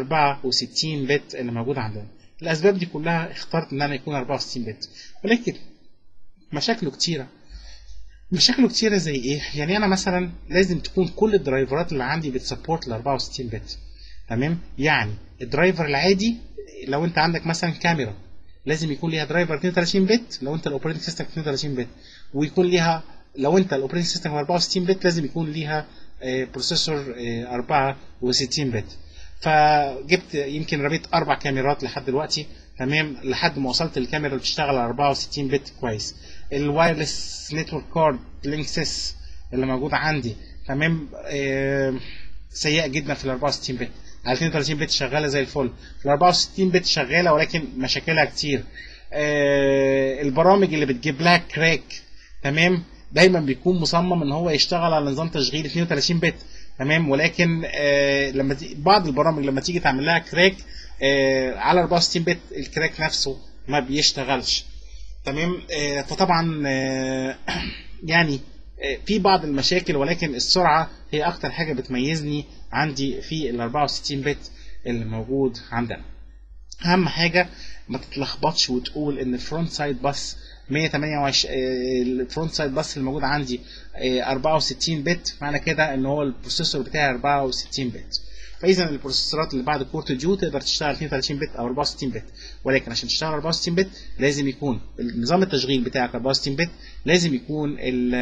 [SPEAKER 1] 64 بت اللي موجوده عندنا الاسباب دي كلها اخترت ان انا يكون 64 بت ولكن مشاكله كتيره مشاكله كتيره زي ايه يعني انا مثلا لازم تكون كل الدرايفرات اللي عندي بتسبورت ل 64 بت تمام يعني الدرايفر العادي لو انت عندك مثلا كاميرا لازم يكون ليها درايفر 32 بت لو انت الاوبريتنج سيستم 32 بت ويكون ليها لو انت الاوبريتنج سيستم 64 بت لازم يكون ليها آه، بروسيسور آه، 64 بت فجبت يمكن رميت اربع كاميرات لحد دلوقتي تمام لحد ما وصلت الكاميرا اللي بتشتغل على 64 بت كويس الوايرلس نتورك كارد لينكسس اللي موجود عندي تمام آه، سيئه جدا في ال 64 بت على 32 بت شغاله زي الفل ال 64 بت شغاله ولكن مشاكلها كتير آه، البرامج اللي بتجيب لها كراك تمام دايما بيكون مصمم ان هو يشتغل على نظام تشغيل 32 بت تمام ولكن آه لما تي- بعض البرامج لما تيجي تعمل لها كراك آه على 64 بت الكراك نفسه ما بيشتغلش تمام آه فطبعا آه يعني آه في بعض المشاكل ولكن السرعه هي اكتر حاجه بتميزني عندي في ال 64 بت اللي موجود عندنا اهم حاجه ما تتلخبطش وتقول ان الفرونت سايد باس 128 الفرونت سايد باس اللي موجود عندي آه، 64 بت معنى كده ان هو البروسيسور بتاعي 64 بت فاذا البروسيسورات اللي بعد كورت جيو تقدر تشتغل 32 بت او 64 بت ولكن عشان تشتغل 64 بت لازم يكون نظام التشغيل بتاعك 64 بت لازم يكون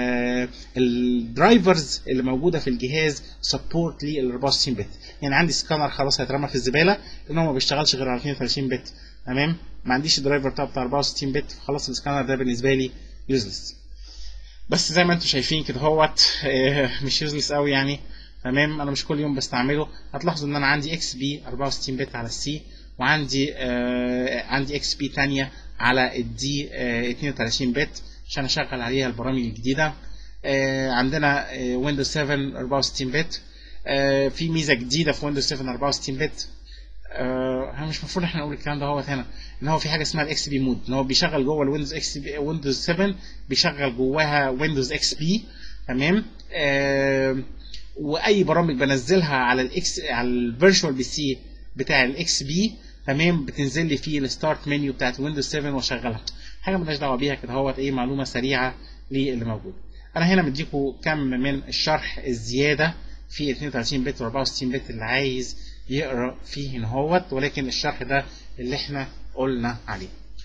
[SPEAKER 1] الدرايفرز اللي موجوده في الجهاز سبورت لل 64 بت يعني عندي سكانر خلاص هيترمى في الزباله لان هو ما بيشتغلش غير على 32 بت تمام ما عنديش الدرايفر بتاع بتاع 64 بت خلاص السكانر ده بالنسبه لي يوزلس بس زي ما انتم شايفين كده هوت آه، مش يوزلس قوي يعني تمام انا مش كل يوم بستعمله هتلاحظوا ان انا عندي اكس بي 64 بت على السي وعندي آه عندي اكس بي تانية على الدي آه 32 بت عشان اشغل عليها البرامج الجديده آه عندنا ويندوز 7 64 بت آه في ميزه جديده في ويندوز 7 64 بت آه احنا مش المفروض احنا نقول الكلام ده هو هنا ان هو في حاجه اسمها الاكس بي مود ان هو بيشغل جوه الويندوز اكس بي ويندوز 7 بيشغل جواها ويندوز اكس بي تمام آه واي برامج بنزلها على الاكس على الفيرتشوال بي سي بتاع الاكس بي تمام بتنزل لي فيه الستارت منيو بتاعت ويندوز 7 واشغلها حاجه مالناش دعوه بيها كده هوت ايه معلومه سريعه للي موجود انا هنا مديكم كم من الشرح الزياده في 32 بت و 64 بت اللي عايز يقرا فيه هنا هوت ولكن الشرح ده اللي احنا قلنا عليه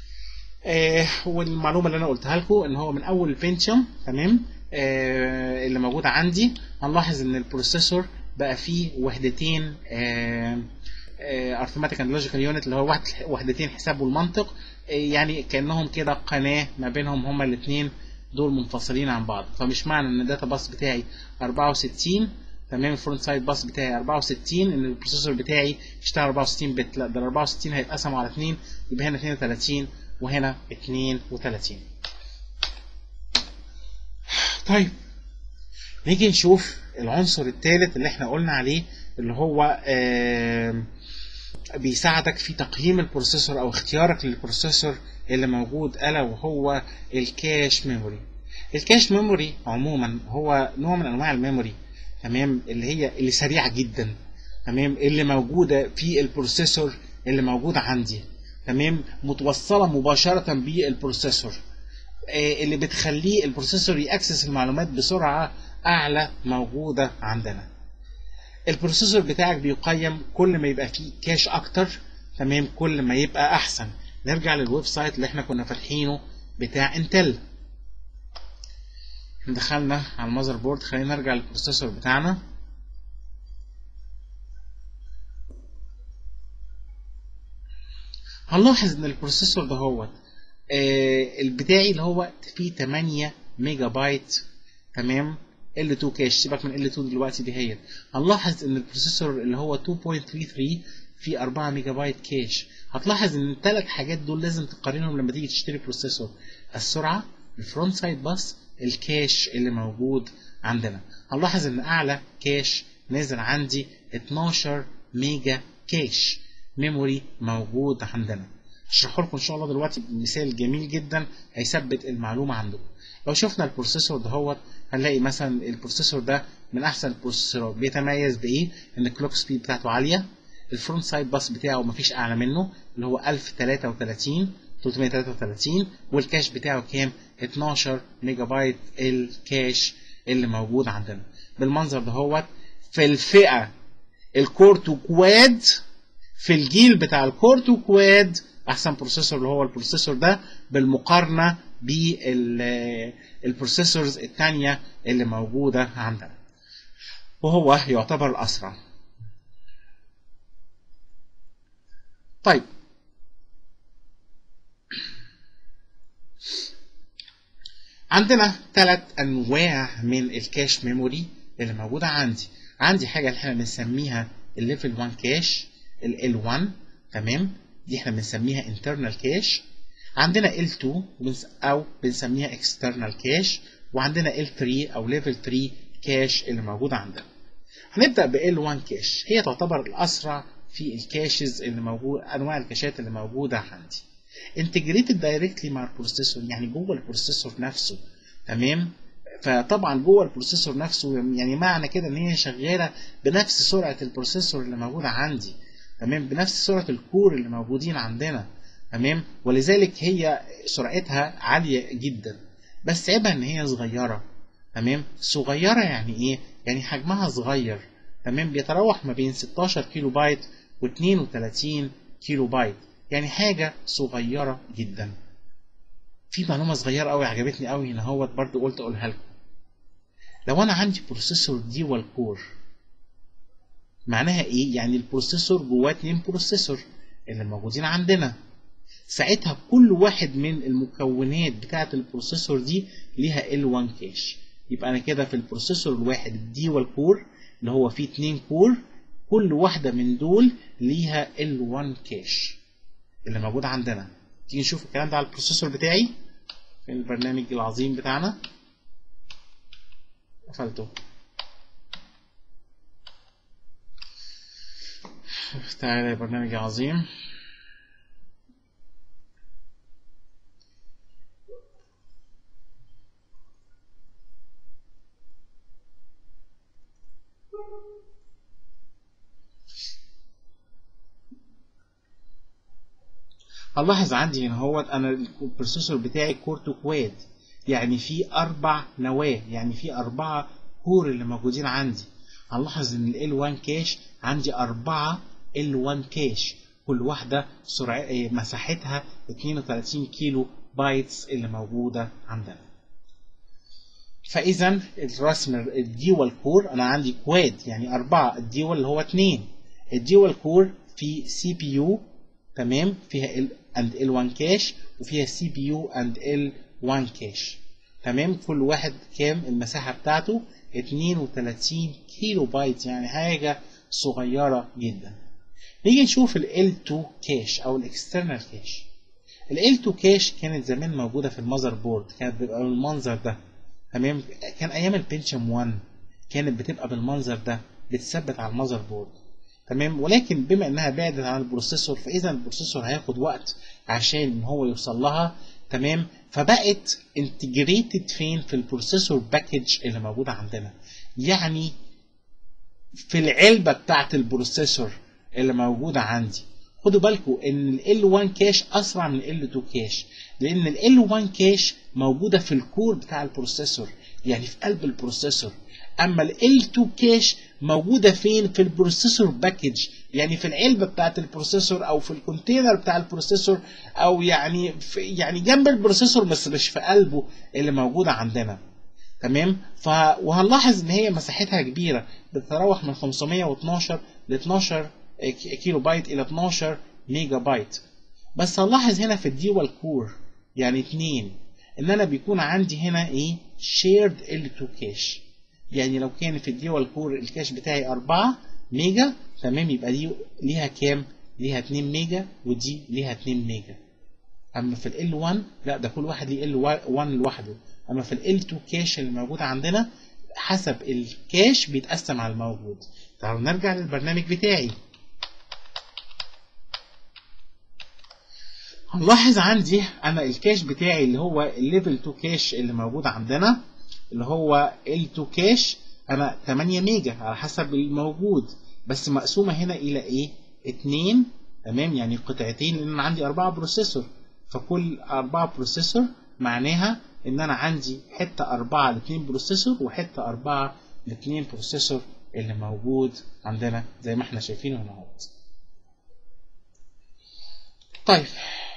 [SPEAKER 1] آه والمعلومه اللي انا قلتها لكم ان هو من اول البنتيوم تمام آه اللي موجوده عندي هنلاحظ ان البروسيسور بقى فيه وحدتين ارثماتيك اند لوجيكال يونت اللي هو واحد وحدتين حساب والمنطق آه يعني كانهم كده قناه ما بينهم هما الاثنين دول منفصلين عن بعض فمش معنى ان الداتا باس بتاعي 64 تمام الفرونت سايد باس بتاعي 64 ان البروسيسور بتاعي يشتغل 64 بت لا ده ال 64 هيتقسموا على 2 يبقى هنا 32 وهنا 32 طيب نيجي نشوف العنصر الثالث اللي احنا قلنا عليه اللي هو آه بيساعدك في تقييم البروسيسور او اختيارك للبروسيسور اللي موجود الا وهو الكاش ميموري الكاش ميموري عموما هو نوع من انواع الميموري تمام اللي هي اللي سريعه جدا تمام اللي موجوده في البروسيسور اللي موجود عندي تمام متوصله مباشره بالبروسيسور آه، اللي بتخليه البروسيسور يأكسس المعلومات بسرعه اعلى موجوده عندنا البروسيسور بتاعك بيقيم كل ما يبقى فيه كاش اكتر تمام كل ما يبقى احسن نرجع للويب سايت اللي احنا كنا فاتحينه بتاع انتل دخلنا على المذر بورد خلينا نرجع للبروسيسور بتاعنا هنلاحظ ان البروسيسور ده هو آه البتاعي اللي هو فيه 8 ميجا بايت تمام L2 كاش سيبك من L2 دلوقتي دي هي هنلاحظ ان البروسيسور اللي هو 2.33 فيه 4 ميجا بايت كاش هتلاحظ ان الثلاث حاجات دول لازم تقارنهم لما تيجي تشتري بروسيسور السرعه الفرونت سايد باس الكاش اللي موجود عندنا هنلاحظ ان اعلى كاش نازل عندي 12 ميجا كاش ميموري موجود عندنا هشرحه لكم ان شاء الله دلوقتي بمثال جميل جدا هيثبت المعلومه عندكم لو شفنا البروسيسور دهوت هنلاقي مثلا البروسيسور ده من احسن البروسيسورات بيتميز بايه ان الكلوك سبيد بتاعته عاليه الفرونت سايد باس بتاعه مفيش اعلى منه اللي هو 1033 333 والكاش بتاعه كام 12 ميجا بايت الكاش اللي موجود عندنا بالمنظر دهوت في الفئه الكورتو كواد في الجيل بتاع الكورتو كواد احسن بروسيسور اللي هو البروسيسور ده بالمقارنه بالبروسيسورز الثانيه اللي موجوده عندنا وهو يعتبر الاسرع طيب عندنا ثلاث انواع من الكاش ميموري اللي موجوده عندي عندي حاجه اللي احنا بنسميها الليفل 1 كاش ال L1 تمام دي احنا بنسميها internal cache عندنا L2 او بنسميها external cache وعندنا L3 او level 3 كاش اللي موجودة عندنا هنبدأ ب L1 كاش هي تعتبر الأسرع في الكاشز اللي موجود أنواع الكاشات اللي موجودة عندي انتجريتد دايركتلي مع البروسيسور يعني جوه البروسيسور نفسه تمام فطبعا جوه البروسيسور نفسه يعني معنى كده ان هي شغاله بنفس سرعه البروسيسور اللي موجوده عندي تمام بنفس سرعه الكور اللي موجودين عندنا تمام ولذلك هي سرعتها عاليه جدا بس عيبها ان هي صغيره تمام صغيره يعني ايه يعني حجمها صغير تمام بيتراوح ما بين 16 كيلو بايت و32 كيلو بايت يعني حاجه صغيره جدا في معلومه صغيره قوي عجبتني قوي هنا اهوت برضو قلت اقولها لكم لو انا عندي بروسيسور ديوال كور معناها ايه يعني البروسيسور جواه اتنين بروسيسور اللي موجودين عندنا ساعتها كل واحد من المكونات بتاعه البروسيسور دي ليها L1 كاش يبقى انا كده في البروسيسور الواحد الديوال كور اللي هو فيه اتنين كور كل واحده من دول ليها L1 كاش اللي موجود عندنا تيجي نشوف الكلام ده على البروسيسور بتاعي في البرنامج العظيم بتاعنا قفلته تعالى يا برنامج عظيم هنلاحظ عندي هنا هو انا البروسيسور بتاعي كورتو كواد يعني في اربع نواه يعني في اربعه كور اللي موجودين عندي هنلاحظ ان ال 1 كاش عندي اربعه ال 1 كاش كل واحده سرعه مساحتها 32 كيلو بايتس اللي موجوده عندنا فاذا الرسم الديوال كور انا عندي كواد يعني اربعه الديوال اللي هو اتنين الديوال كور في سي بي يو تمام فيها ال and L1 كاش وفيها سي بي يو and L1 كاش تمام كل واحد كام المساحة بتاعته 32 كيلو بايت يعني حاجة صغيرة جدا نيجي نشوف ال L2 كاش او الاكسترنال كاش ال L2 كاش كانت زمان موجودة في المذر بورد كانت بتبقى بالمنظر ده تمام كان ايام البنشم 1 كانت بتبقى بالمنظر ده بتثبت على المذر بورد تمام ولكن بما انها بعدت عن البروسيسور فاذا البروسيسور هياخد وقت عشان ان هو يوصل لها تمام فبقت انتجريتد فين في البروسيسور باكج اللي موجوده عندنا يعني في العلبه بتاعت البروسيسور اللي موجوده عندي خدوا بالكم ان ال L1 كاش اسرع من ال L2 كاش لان ال L1 كاش موجوده في الكور بتاع البروسيسور يعني في قلب البروسيسور اما ال L2 كاش موجوده فين في البروسيسور باكج يعني في العلبه بتاعت البروسيسور او في الكونتينر بتاع البروسيسور او يعني في يعني جنب البروسيسور بس مش في قلبه اللي موجوده عندنا تمام ف وهنلاحظ ان هي مساحتها كبيره بتتراوح من 512 ل 12 كيلو بايت الى 12 ميجا بايت بس هنلاحظ هنا في الديوال كور يعني اتنين ان انا بيكون عندي هنا ايه شيرد L2 كاش يعني لو كان في الديوال كور الكاش بتاعي 4 ميجا تمام يبقى دي ليها كام ليها 2 ميجا ودي ليها 2 ميجا اما في ال L1 لا ده كل واحد ليه L1 لوحده اما في ال L2 كاش اللي موجود عندنا حسب الكاش بيتقسم على الموجود تعالوا نرجع للبرنامج بتاعي هنلاحظ عندي انا الكاش بتاعي اللي هو الليفل 2 كاش اللي موجود عندنا اللي هو L2 كاش انا 8 ميجا على حسب الموجود بس مقسومه هنا الى ايه 2 تمام يعني قطعتين لان انا عندي 4 بروسيسور فكل 4 بروسيسور معناها ان انا عندي حته 4 ل 2 بروسيسور وحته 4 ل 2 بروسيسور اللي موجود عندنا زي ما احنا شايفينه هنا اهوت طيب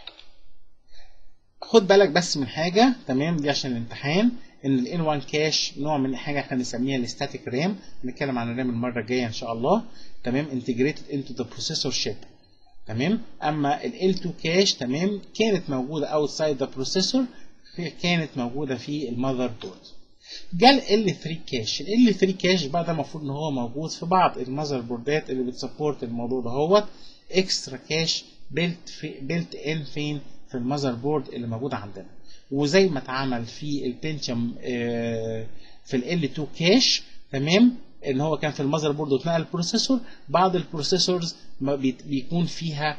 [SPEAKER 1] خد بالك بس من حاجة تمام دي عشان الامتحان ان ال N1 كاش نوع من حاجة احنا بنسميها الستاتيك رام هنتكلم عن الرام المرة الجاية ان شاء الله تمام integrated into the processor chip تمام اما ال L2 كاش تمام كانت موجودة outside the processor كانت موجودة في المذر بورد جال L3 كاش ال L3 كاش بقى ده المفروض ان هو موجود في بعض المذر بوردات اللي بتسبورت الموضوع ده هو اكسترا كاش بيلت في بيلت ان فين في المذر بورد اللي موجود عندنا وزي ما اتعمل في البنتيوم في ال L2 كاش تمام ان هو كان في المذر بورد واتنقل البروسيسور بعض البروسيسورز بيكون فيها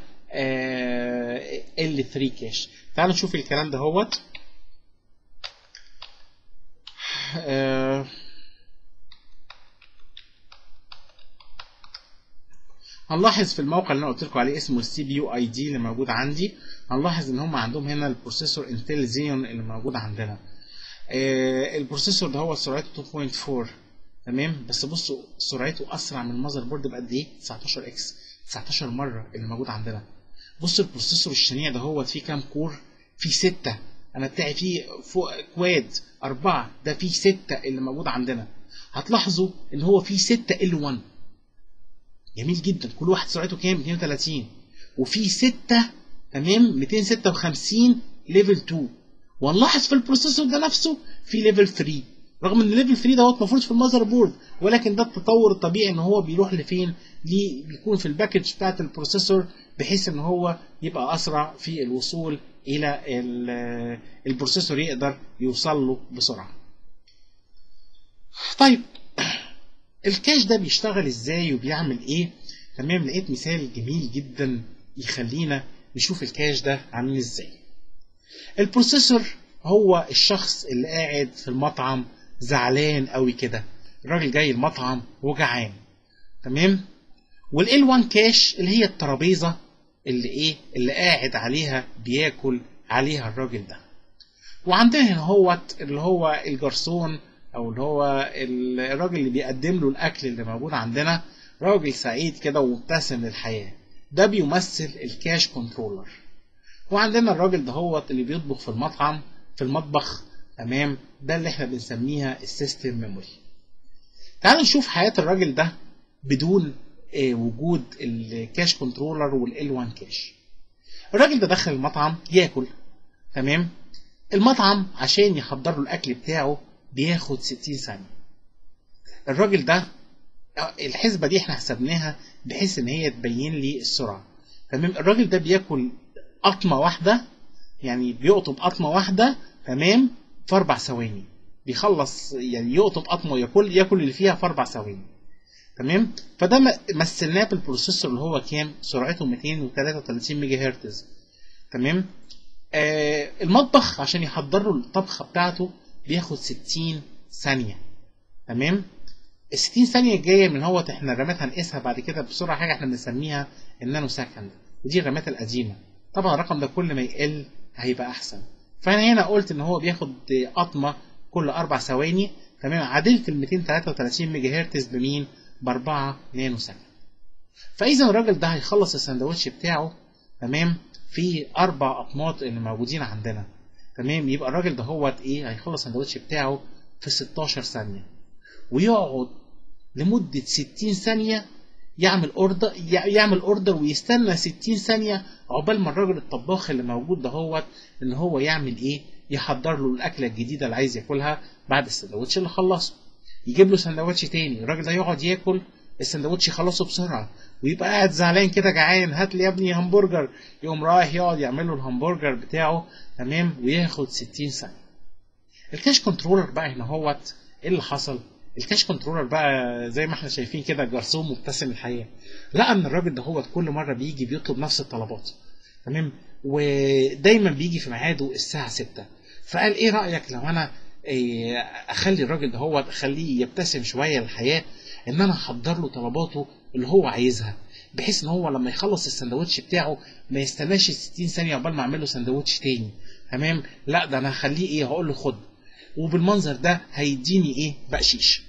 [SPEAKER 1] L3 كاش تعالوا نشوف الكلام ده هوت هنلاحظ في الموقع اللي انا قلت لكم عليه اسمه السي بي يو اي دي اللي موجود عندي هنلاحظ ان هم عندهم هنا البروسيسور انتل زيون اللي موجود عندنا آه البروسيسور ده هو سرعته 2.4 تمام بس بصوا سرعته اسرع من المذر بورد بقد ايه 19 اكس 19 مره اللي موجود عندنا بصوا البروسيسور الشنيع ده هو فيه كام كور فيه 6 انا بتاعي فيه فوق كواد 4 ده فيه 6 اللي موجود عندنا هتلاحظوا ان هو فيه 6 ال 1 جميل جدا كل واحد سرعته كام 32 وفي 6 تمام 256 ليفل 2 ونلاحظ في البروسيسور ده نفسه في ليفل 3 رغم ان ليفل 3 دوت المفروض في المذر بورد ولكن ده التطور الطبيعي ان هو بيروح لفين ليه بيكون في الباكج بتاعت البروسيسور بحيث ان هو يبقى اسرع في الوصول الى البروسيسور يقدر يوصل له بسرعه طيب الكاش ده بيشتغل ازاي وبيعمل ايه تمام لقيت مثال جميل جدا يخلينا نشوف الكاش ده عامل ازاي البروسيسور هو الشخص اللي قاعد في المطعم زعلان قوي كده الراجل جاي المطعم وجعان تمام والال 1 كاش اللي هي الترابيزه اللي ايه اللي قاعد عليها بياكل عليها الراجل ده وعندنا هنا هوت اللي هو الجرسون او اللي هو الراجل اللي بيقدم له الاكل اللي موجود عندنا راجل سعيد كده ومبتسم للحياه ده بيمثل الكاش كنترولر وعندنا الراجل ده هو اللي بيطبخ في المطعم في المطبخ تمام ده اللي احنا بنسميها السيستم ميموري تعالوا نشوف حياه الراجل ده بدون اه وجود الكاش كنترولر والال 1 كاش الراجل ده دخل المطعم ياكل تمام المطعم عشان يحضر له الاكل بتاعه بياخد 60 ثانية الراجل ده الحسبة دي احنا حسبناها بحيث ان هي تبين لي السرعة تمام الراجل ده بياكل قطمة واحدة يعني بيقطم قطمة واحدة تمام في أربع ثواني بيخلص يعني يقطم قطمة وياكل ياكل اللي فيها في أربع ثواني تمام فده مثلناه بالبروسيسور اللي هو كام سرعته 233 ميجا هرتز تمام آه المطبخ عشان يحضر له الطبخة بتاعته بياخد 60 ثانية تمام ال 60 ثانيه الجايه من هو احنا الرامات هنقيسها بعد كده بسرعه حاجه احنا بنسميها النانو سكند ودي الرامات القديمه طبعا الرقم ده كل ما يقل هيبقى احسن فانا هنا قلت ان هو بياخد قطمه كل اربع ثواني تمام عدلت ال 233 ميجا هرتز بمين؟ ب 4 نانو سكند فاذا الراجل ده هيخلص السندوتش بتاعه تمام في اربع اطماط اللي موجودين عندنا تمام يبقى الراجل ده هو ايه هيخلص السندوتش بتاعه في 16 ثانيه ويقعد لمده 60 ثانيه يعمل اوردر يعمل اوردر ويستنى 60 ثانيه عقبال ما الراجل الطباخ اللي موجود دهوت ان هو يعمل ايه يحضر له الاكله الجديده اللي عايز ياكلها بعد السندوتش اللي خلصه يجيب له سندوتش تاني الراجل ده يقعد ياكل السندوتش يخلصه بسرعه ويبقى قاعد زعلان كده جعان هات لي يا ابني همبرجر يقوم رايح يقعد يعمل له الهمبرجر بتاعه تمام وياخد 60 ثانيه الكاش كنترولر بقى هنا هوت ايه اللي حصل الكاش كنترولر بقى زي ما احنا شايفين كده جرسون مبتسم الحياه لقى ان الراجل ده هو كل مره بيجي بيطلب نفس الطلبات تمام ودايما بيجي في ميعاده الساعه 6 فقال ايه رايك لو انا إيه اخلي الراجل ده هو اخليه يبتسم شويه للحياه ان انا احضر له طلباته اللي هو عايزها بحيث ان هو لما يخلص السندوتش بتاعه ما يستناش 60 ثانيه عقبال ما اعمل له سندوتش تاني تمام لا ده انا هخليه ايه هقول له خد وبالمنظر ده هيديني ايه بقشيش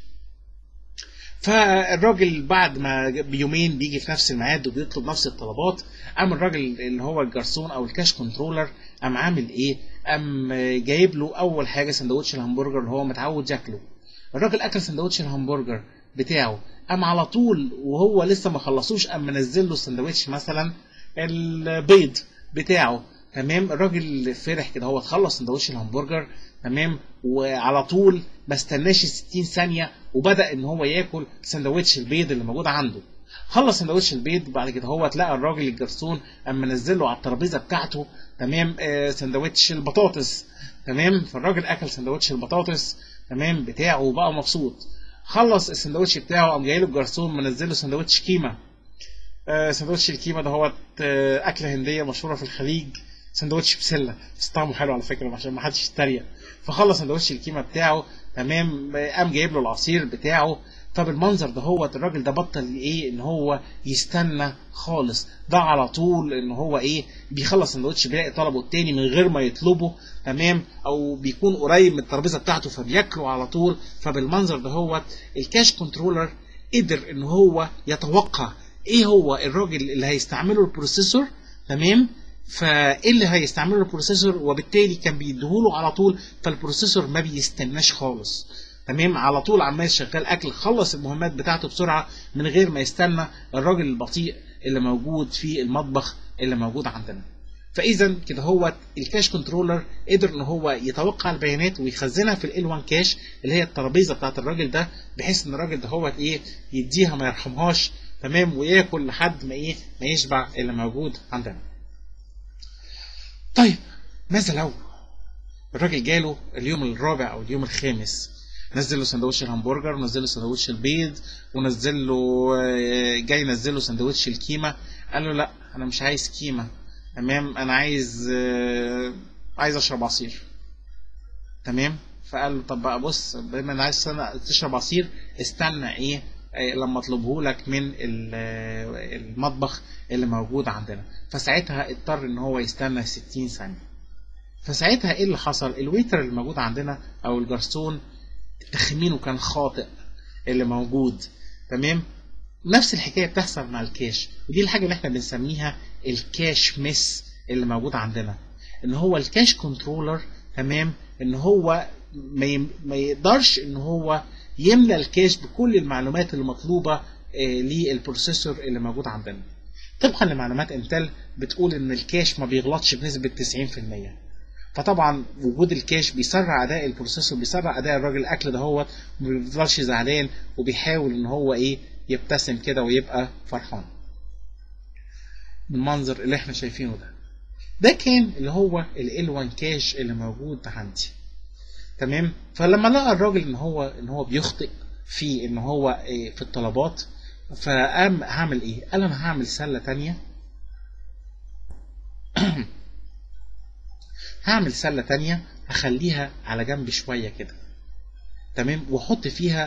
[SPEAKER 1] فالراجل بعد ما بيومين بيجي في نفس الميعاد وبيطلب نفس الطلبات قام الراجل اللي هو الجرسون او الكاش كنترولر قام عامل ايه قام جايب له اول حاجه سندوتش الهمبرجر اللي هو متعود ياكله الراجل اكل سندوتش الهمبرجر بتاعه قام على طول وهو لسه ما خلصوش قام منزل له السندوتش مثلا البيض بتاعه تمام الراجل فرح كده هو خلص سندوتش الهمبرجر تمام وعلى طول ما استناش 60 ثانيه وبدا ان هو ياكل سندوتش البيض اللي موجود عنده خلص سندوتش البيض بعد كده هو تلاقى الراجل الجرسون اما نزل له على الترابيزه بتاعته تمام آه سندوتش البطاطس تمام فالراجل اكل سندوتش البطاطس تمام بتاعه وبقى مبسوط خلص السندوتش بتاعه قام جاي له الجرسون منزل له سندوتش كيمه آه سندوتش الكيمه ده هو آه اكله هنديه مشهوره في الخليج سندوتش بسله بس طعمه حلو على فكره عشان ما حدش يتريق فخلص سندوتش الكيمه بتاعه تمام قام جايب له العصير بتاعه فبالمنظر ده هو الراجل ده بطل ايه ان هو يستنى خالص ده على طول ان هو ايه بيخلص سندوتش بيلاقي طلبه التاني من غير ما يطلبه تمام او بيكون قريب من الترابيزه بتاعته فبياكله على طول فبالمنظر ده هو الكاش كنترولر قدر ان هو يتوقع ايه هو الراجل اللي هيستعمله البروسيسور تمام فايه اللي هيستعمله البروسيسور وبالتالي كان بيديهوله على طول فالبروسيسور ما بيستناش خالص تمام على طول عمال شغال اكل خلص المهمات بتاعته بسرعه من غير ما يستنى الراجل البطيء اللي موجود في المطبخ اللي موجود عندنا فاذا كده هو الكاش كنترولر قدر ان هو يتوقع البيانات ويخزنها في ال 1 كاش اللي هي الترابيزه بتاعت الراجل ده بحيث ان الراجل ده هو ايه يديها ما يرحمهاش تمام وياكل لحد ما ايه ما يشبع اللي موجود عندنا طيب ماذا لو الراجل جاله اليوم الرابع او اليوم الخامس نزل له سندوتش الهمبرجر ونزل له سندوتش البيض ونزل له جاي ينزل له سندوتش الكيمه قال له لا انا مش عايز كيمه تمام انا عايز عايز اشرب عصير تمام فقال له طب بقى بص بما انا عايز تشرب عصير استنى ايه لما اطلبه لك من المطبخ اللي موجود عندنا فساعتها اضطر ان هو يستنى 60 ثانيه فساعتها ايه اللي حصل الويتر اللي موجود عندنا او الجرسون تخمينه كان خاطئ اللي موجود تمام نفس الحكايه بتحصل مع الكاش ودي الحاجه اللي احنا بنسميها الكاش ميس اللي موجود عندنا ان هو الكاش كنترولر تمام ان هو ما يقدرش ان هو يملى الكاش بكل المعلومات اللي مطلوبه للبروسيسور اللي موجود عندنا طبقا لمعلومات انتل بتقول ان الكاش ما بيغلطش بنسبه 90% فطبعا وجود الكاش بيسرع اداء البروسيسور بيسرع اداء الراجل الاكل ده هو ما بيفضلش زعلان وبيحاول ان هو ايه يبتسم كده ويبقى فرحان بالمنظر اللي احنا شايفينه ده ده كان اللي هو ال 1 كاش اللي موجود عندي تمام فلما لقى الراجل ان هو ان هو بيخطئ في ان هو إيه في الطلبات فقام هعمل ايه قال انا هعمل سله تانية هعمل سلة تانية هخليها على جنب شوية كده تمام واحط فيها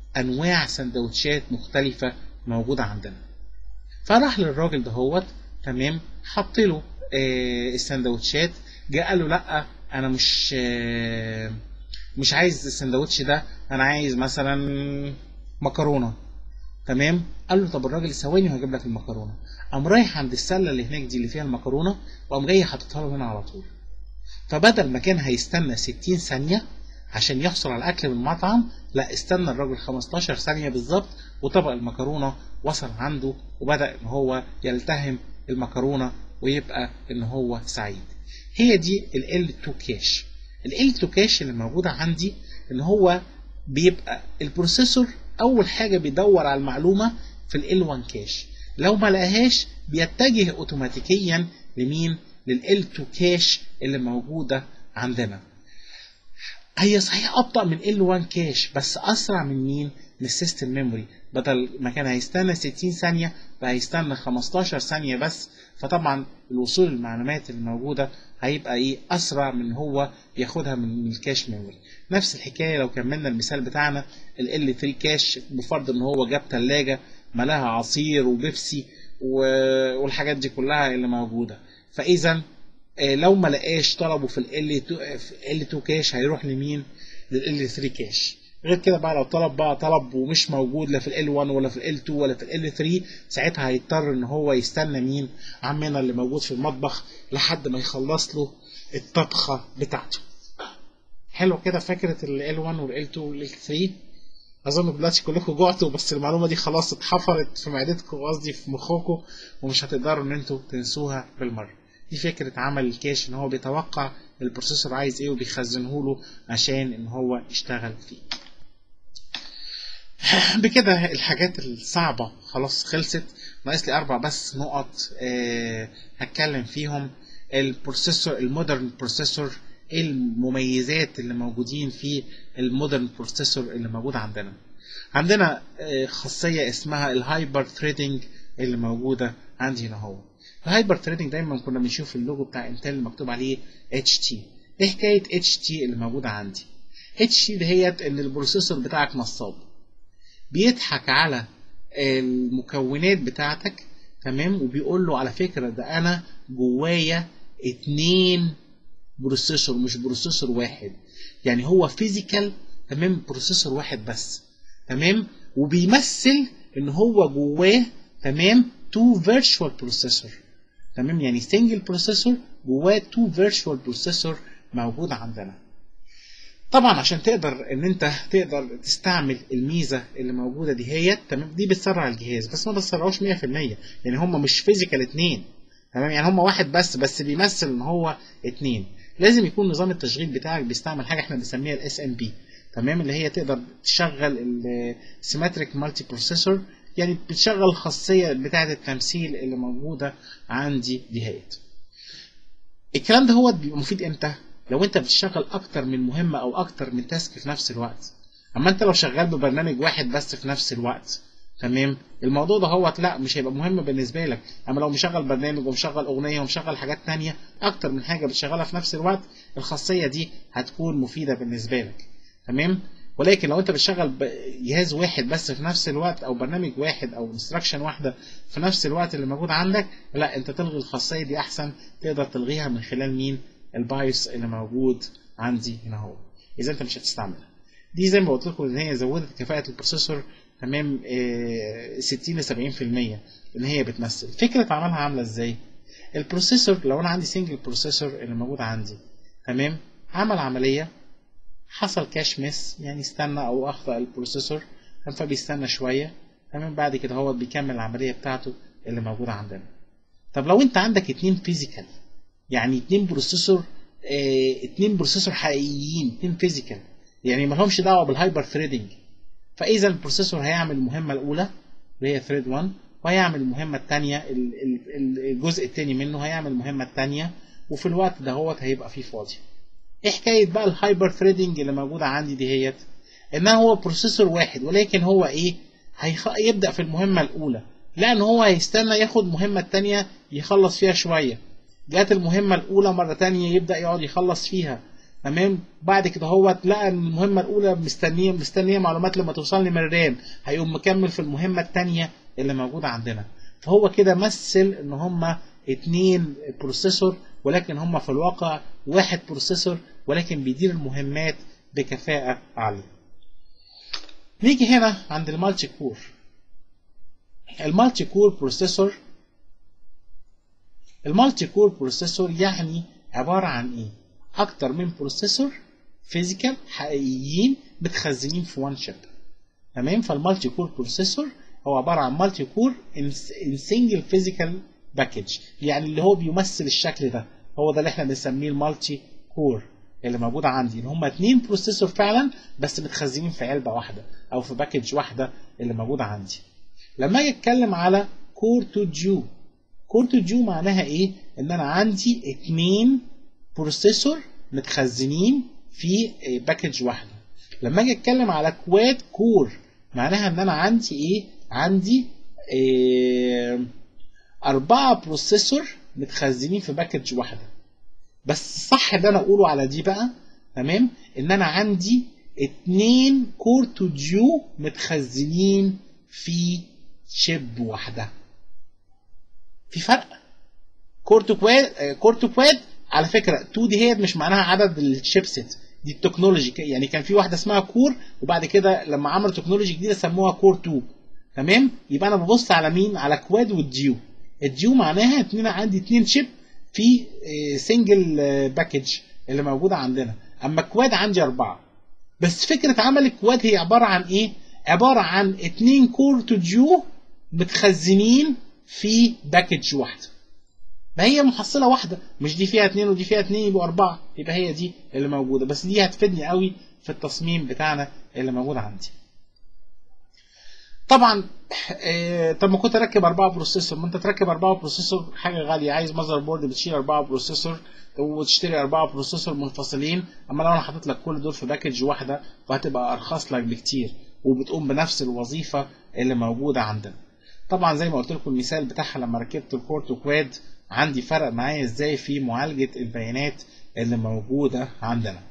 [SPEAKER 1] انواع سندوتشات مختلفه موجوده عندنا فراح للراجل دهوت تمام حط له آه السندوتشات جه قال له لا انا مش آه مش عايز السندوتش ده انا عايز مثلا مكرونه تمام قال له طب الراجل ثواني وهجيب لك المكرونه قام رايح عند السله اللي هناك دي اللي فيها المكرونه وقام جاي حاططها له هنا على طول فبدل ما كان هيستنى 60 ثانيه عشان يحصل على الاكل من المطعم لا استنى الراجل 15 ثانيه بالظبط وطبق المكرونه وصل عنده وبدا ان هو يلتهم المكرونه ويبقى ان هو سعيد هي دي ال L2 كاش ال L2 كاش اللي موجوده عندي ان هو بيبقى البروسيسور اول حاجه بيدور على المعلومه في ال L1 كاش لو ما لقاهاش بيتجه اوتوماتيكيا لمين لل L2 كاش اللي موجوده عندنا هي صحيح ابطا من L1 كاش بس اسرع من مين من السيستم ميموري بدل ما كان هيستنى 60 ثانيه بقى هيستنى 15 ثانيه بس فطبعا الوصول للمعلومات الموجوده هيبقى ايه اسرع من هو ياخدها من الكاش ميموري نفس الحكايه لو كملنا المثال بتاعنا ال L3 كاش بفرض ان هو جاب ثلاجه ملاها عصير وبيبسي والحاجات دي كلها اللي موجوده فاذا لو ما لقاش طلبه في ال L2 كاش هيروح لمين لل L3 كاش غير كده بقى لو طلب بقى طلب ومش موجود لا في ال L1 ولا في ال L2 ولا في ال L3 ساعتها هيضطر ان هو يستنى مين عمنا اللي موجود في المطبخ لحد ما يخلص له الطبخه بتاعته حلو كده فكره ال L1 وال L2 وال L3 اظن دلوقتي كلكم جعتوا بس المعلومه دي خلاص اتحفرت في معدتكم قصدي في مخكم ومش هتقدروا ان انتوا تنسوها بالمره دي فكره عمل الكاش ان هو بيتوقع البروسيسور عايز ايه وبيخزنه له عشان ان هو يشتغل فيه بكده الحاجات الصعبة خلاص خلصت ناقص لي أربع بس نقط أه هتكلم فيهم البروسيسور المودرن بروسيسور ايه المميزات اللي موجودين في المودرن بروسيسور اللي موجود عندنا عندنا أه خاصية اسمها الهايبر ثريدنج اللي موجودة عندي هنا هو الهايبر ثريدنج دايما كنا بنشوف اللوجو بتاع انتل مكتوب عليه اتش تي ايه حكاية اتش تي اللي موجودة عندي اتش تي دهيت ان البروسيسور بتاعك نصاب بيضحك على المكونات بتاعتك تمام وبيقول له على فكرة ده أنا جوايا اتنين بروسيسور مش بروسيسور واحد يعني هو فيزيكال تمام بروسيسور واحد بس تمام وبيمثل ان هو جواه تمام تو فيرتشوال بروسيسور تمام يعني سنجل بروسيسور جواه تو فيرتشوال بروسيسور موجود عندنا طبعا عشان تقدر ان انت تقدر تستعمل الميزه اللي موجوده دي هي تمام دي بتسرع الجهاز بس ما بتسرعوش 100% يعني هم مش فيزيكال اتنين تمام يعني هم واحد بس بس بيمثل ان هو اتنين لازم يكون نظام التشغيل بتاعك بيستعمل حاجه احنا بنسميها الاس ام بي تمام اللي هي تقدر تشغل السيمتريك مالتي بروسيسور يعني بتشغل الخاصيه بتاعه التمثيل اللي موجوده عندي دي هيت الكلام ده هو بيبقى مفيد امتى لو انت بتشتغل اكتر من مهمه او اكتر من تاسك في نفس الوقت اما انت لو شغال ببرنامج واحد بس في نفس الوقت تمام الموضوع ده هو لا مش هيبقى مهم بالنسبه لك اما لو مشغل برنامج ومشغل اغنيه ومشغل حاجات تانية اكتر من حاجه بتشغلها في نفس الوقت الخاصيه دي هتكون مفيده بالنسبه لك تمام ولكن لو انت بتشغل جهاز واحد بس في نفس الوقت او برنامج واحد او انستراكشن واحده في نفس الوقت اللي موجود عندك لا انت تلغي الخاصيه دي احسن تقدر تلغيها من خلال مين البايوس اللي موجود عندي هنا هو اذا انت مش هتستعملها دي زي ما قلت لكم ان هي زودت كفاءه البروسيسور تمام 60 ل 70% ان هي بتمثل فكره عملها عامله ازاي البروسيسور لو انا عندي سنجل بروسيسور اللي موجود عندي تمام عمل عمليه حصل كاش مس يعني استنى او اخطا البروسيسور فبيستنى شويه تمام بعد كده هو بيكمل العمليه بتاعته اللي موجوده عندنا طب لو انت عندك اتنين فيزيكال يعني اتنين بروسيسور اه اتنين بروسيسور حقيقيين اتنين فيزيكال يعني ما لهمش دعوه بالهايبر ثريدنج فاذا البروسيسور هيعمل المهمه الاولى اللي هي ثريد 1 وهيعمل المهمه الثانيه الجزء الثاني منه هيعمل المهمه الثانيه وفي الوقت ده هو هيبقى فيه فاضي ايه حكايه بقى الهايبر ثريدنج اللي موجوده عندي دي هيت انها هو بروسيسور واحد ولكن هو ايه هيخ... يبدا في المهمه الاولى لان هو هيستنى ياخد المهمه الثانيه يخلص فيها شويه جات المهمة الأولى مرة تانية يبدأ يقعد يخلص فيها تمام بعد كده هو لقى ان المهمه الاولى مستنيه مستنيه معلومات لما توصلني من الرام هيقوم مكمل في المهمه الثانيه اللي موجوده عندنا فهو كده مثل ان هما اتنين بروسيسور ولكن هما في الواقع واحد بروسيسور ولكن بيدير المهمات بكفاءه عاليه نيجي هنا عند المالتي كور المالتي كور بروسيسور المالتي كور بروسيسور يعني عبارة عن ايه اكتر من بروسيسور فيزيكال حقيقيين متخزنين في وان شيب تمام فالمالتي كور بروسيسور هو عبارة عن مالتي كور ان سنجل فيزيكال باكج يعني اللي هو بيمثل الشكل ده هو ده اللي احنا بنسميه المالتي كور اللي موجود عندي ان هم اتنين بروسيسور فعلا بس متخزنين في علبة واحدة او في باكج واحدة اللي موجودة عندي لما اجي اتكلم على كور تو جيو كور تو جيو معناها ايه ان انا عندي اتنين بروسيسور متخزنين في باكج واحده لما اجي اتكلم على كواد كور معناها ان انا عندي ايه عندي إيه اربعه بروسيسور متخزنين في باكج واحده بس صح اللي انا اقوله على دي بقى تمام ان انا عندي اتنين كور تو جيو متخزنين في شيب واحده في فرق كورتو كواد كورتو كواد على فكره 2 دي هي مش معناها عدد الشيبسيت دي التكنولوجي يعني كان في واحده اسمها كور وبعد كده لما عملوا تكنولوجي جديده سموها كور 2 تمام يبقى انا ببص على مين على كواد والديو الديو معناها اتنين عندي اتنين شيب في سنجل باكج اللي موجوده عندنا اما كواد عندي اربعه بس فكره عمل الكواد هي عباره عن ايه عباره عن اتنين كور تو ديو متخزنين في باكج واحده ما هي محصله واحده مش دي فيها اتنين ودي فيها اتنين يبقوا اربعه يبقى هي دي اللي موجوده بس دي هتفيدني قوي في التصميم بتاعنا اللي موجود عندي طبعا آه طب ما كنت اركب اربعه بروسيسور ما انت تركب اربعه بروسيسور حاجه غاليه عايز ماذر بورد بتشيل اربعه بروسيسور وتشتري اربعه بروسيسور منفصلين اما لو انا حاطط لك كل دول في باكج واحده فهتبقى ارخص لك بكتير وبتقوم بنفس الوظيفه اللي موجوده عندنا طبعا زي ما قلت لكم المثال بتاعها لما ركبت الكورتو كواد عندي فرق معايا ازاي في معالجه البيانات اللي موجوده عندنا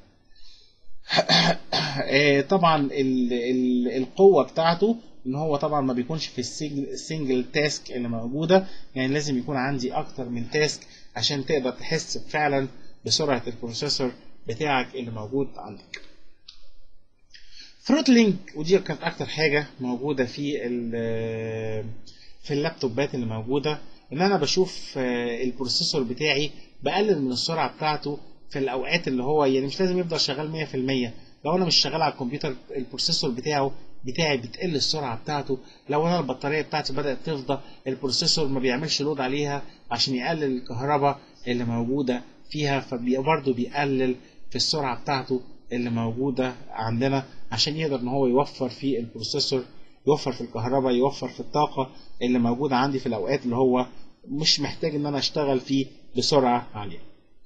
[SPEAKER 1] طبعا ال ال القوه بتاعته ان هو طبعا ما بيكونش في السنجل تاسك اللي موجوده يعني لازم يكون عندي اكتر من تاسك عشان تقدر تحس فعلا بسرعه البروسيسور بتاعك اللي موجود عندك ثروتلينج ودي كانت اكتر حاجه موجوده في في اللابتوبات اللي موجوده ان انا بشوف البروسيسور بتاعي بقلل من السرعه بتاعته في الاوقات اللي هو يعني مش لازم يفضل شغال 100% لو انا مش شغال على الكمبيوتر البروسيسور بتاعه بتاعي بتقل السرعه بتاعته لو انا البطاريه بتاعتي بدات تفضى البروسيسور ما بيعملش لود عليها عشان يقلل الكهرباء اللي موجوده فيها فبرضه بيقلل في السرعه بتاعته اللي موجوده عندنا عشان يقدر ان هو يوفر في البروسيسور يوفر في الكهرباء يوفر في الطاقه اللي موجوده عندي في الاوقات اللي هو مش محتاج ان انا اشتغل فيه بسرعه عاليه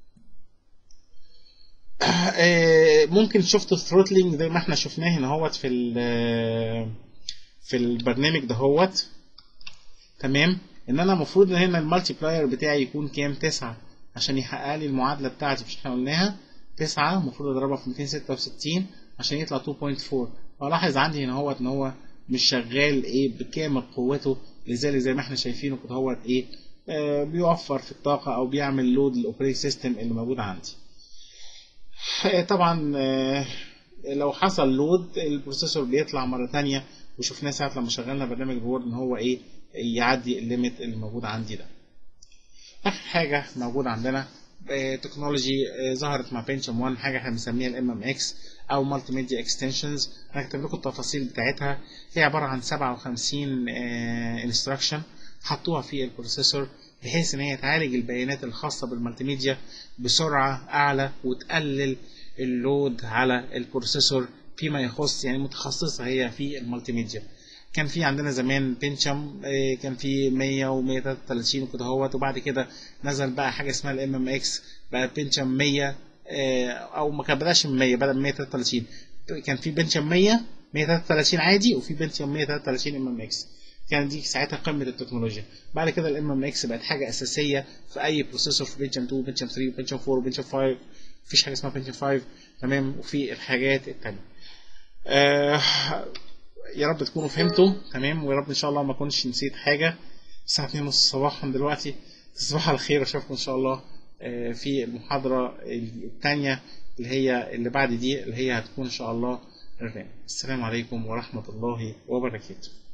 [SPEAKER 1] ممكن شفتوا الثروتلينج زي ما احنا شفناه هنا هوت في في البرنامج دهوت تمام ان انا المفروض ان هنا المالتي بلاير بتاعي يكون كام 9 عشان يحقق لي المعادله بتاعتي مش احنا قلناها 9 المفروض اضربها في 266 عشان يطلع 2.4 فلاحظ عندي هنا هوت ان هو مش شغال ايه بكامل قوته لذلك زي ما احنا شايفينه كده هوت ايه آه بيوفر في الطاقه او بيعمل لود للاوبريت سيستم اللي موجود عندي طبعا لو حصل لود البروسيسور بيطلع مره تانية وشفناه ساعه لما شغلنا برنامج الوورد ان هو ايه يعدي الليميت اللي موجود عندي ده اخر حاجه موجوده عندنا تكنولوجي ظهرت مع بنشم 1 حاجه احنا بنسميها الام ام اكس او مالتي ميديا اكستنشنز هكتب لكم التفاصيل بتاعتها هي عباره عن 57 انستراكشن حطوها في البروسيسور بحيث ان هي تعالج البيانات الخاصه بالمالتي ميديا بسرعه اعلى وتقلل اللود على البروسيسور فيما يخص يعني متخصصه هي في المالتي ميديا كان في عندنا زمان بنشم كان في 100 و133 وكده اهوت وبعد كده نزل بقى حاجه اسمها الام ام اكس بقى بنشم 100 او ما كان بداش من 100 بدا من 133 كان في بنشم 100 133 عادي وفي بنشم 133 ام ام اكس كانت دي ساعتها قمه التكنولوجيا بعد كده الام ام اكس بقت حاجه اساسيه في اي بروسيسور في بنشن 2 بنشن 3 بنشن 4 بنشن 5 مفيش حاجه اسمها بنشن 5 تمام وفي الحاجات التانيه آه يا رب تكونوا فهمتوا تمام ويا رب ان شاء الله ما اكونش نسيت حاجه الساعه 2 ونص صباحا دلوقتي تصبحوا على خير واشوفكم ان شاء الله آه، في المحاضره الثانيه اللي هي اللي بعد دي اللي هي هتكون ان شاء الله الرام السلام عليكم ورحمه الله وبركاته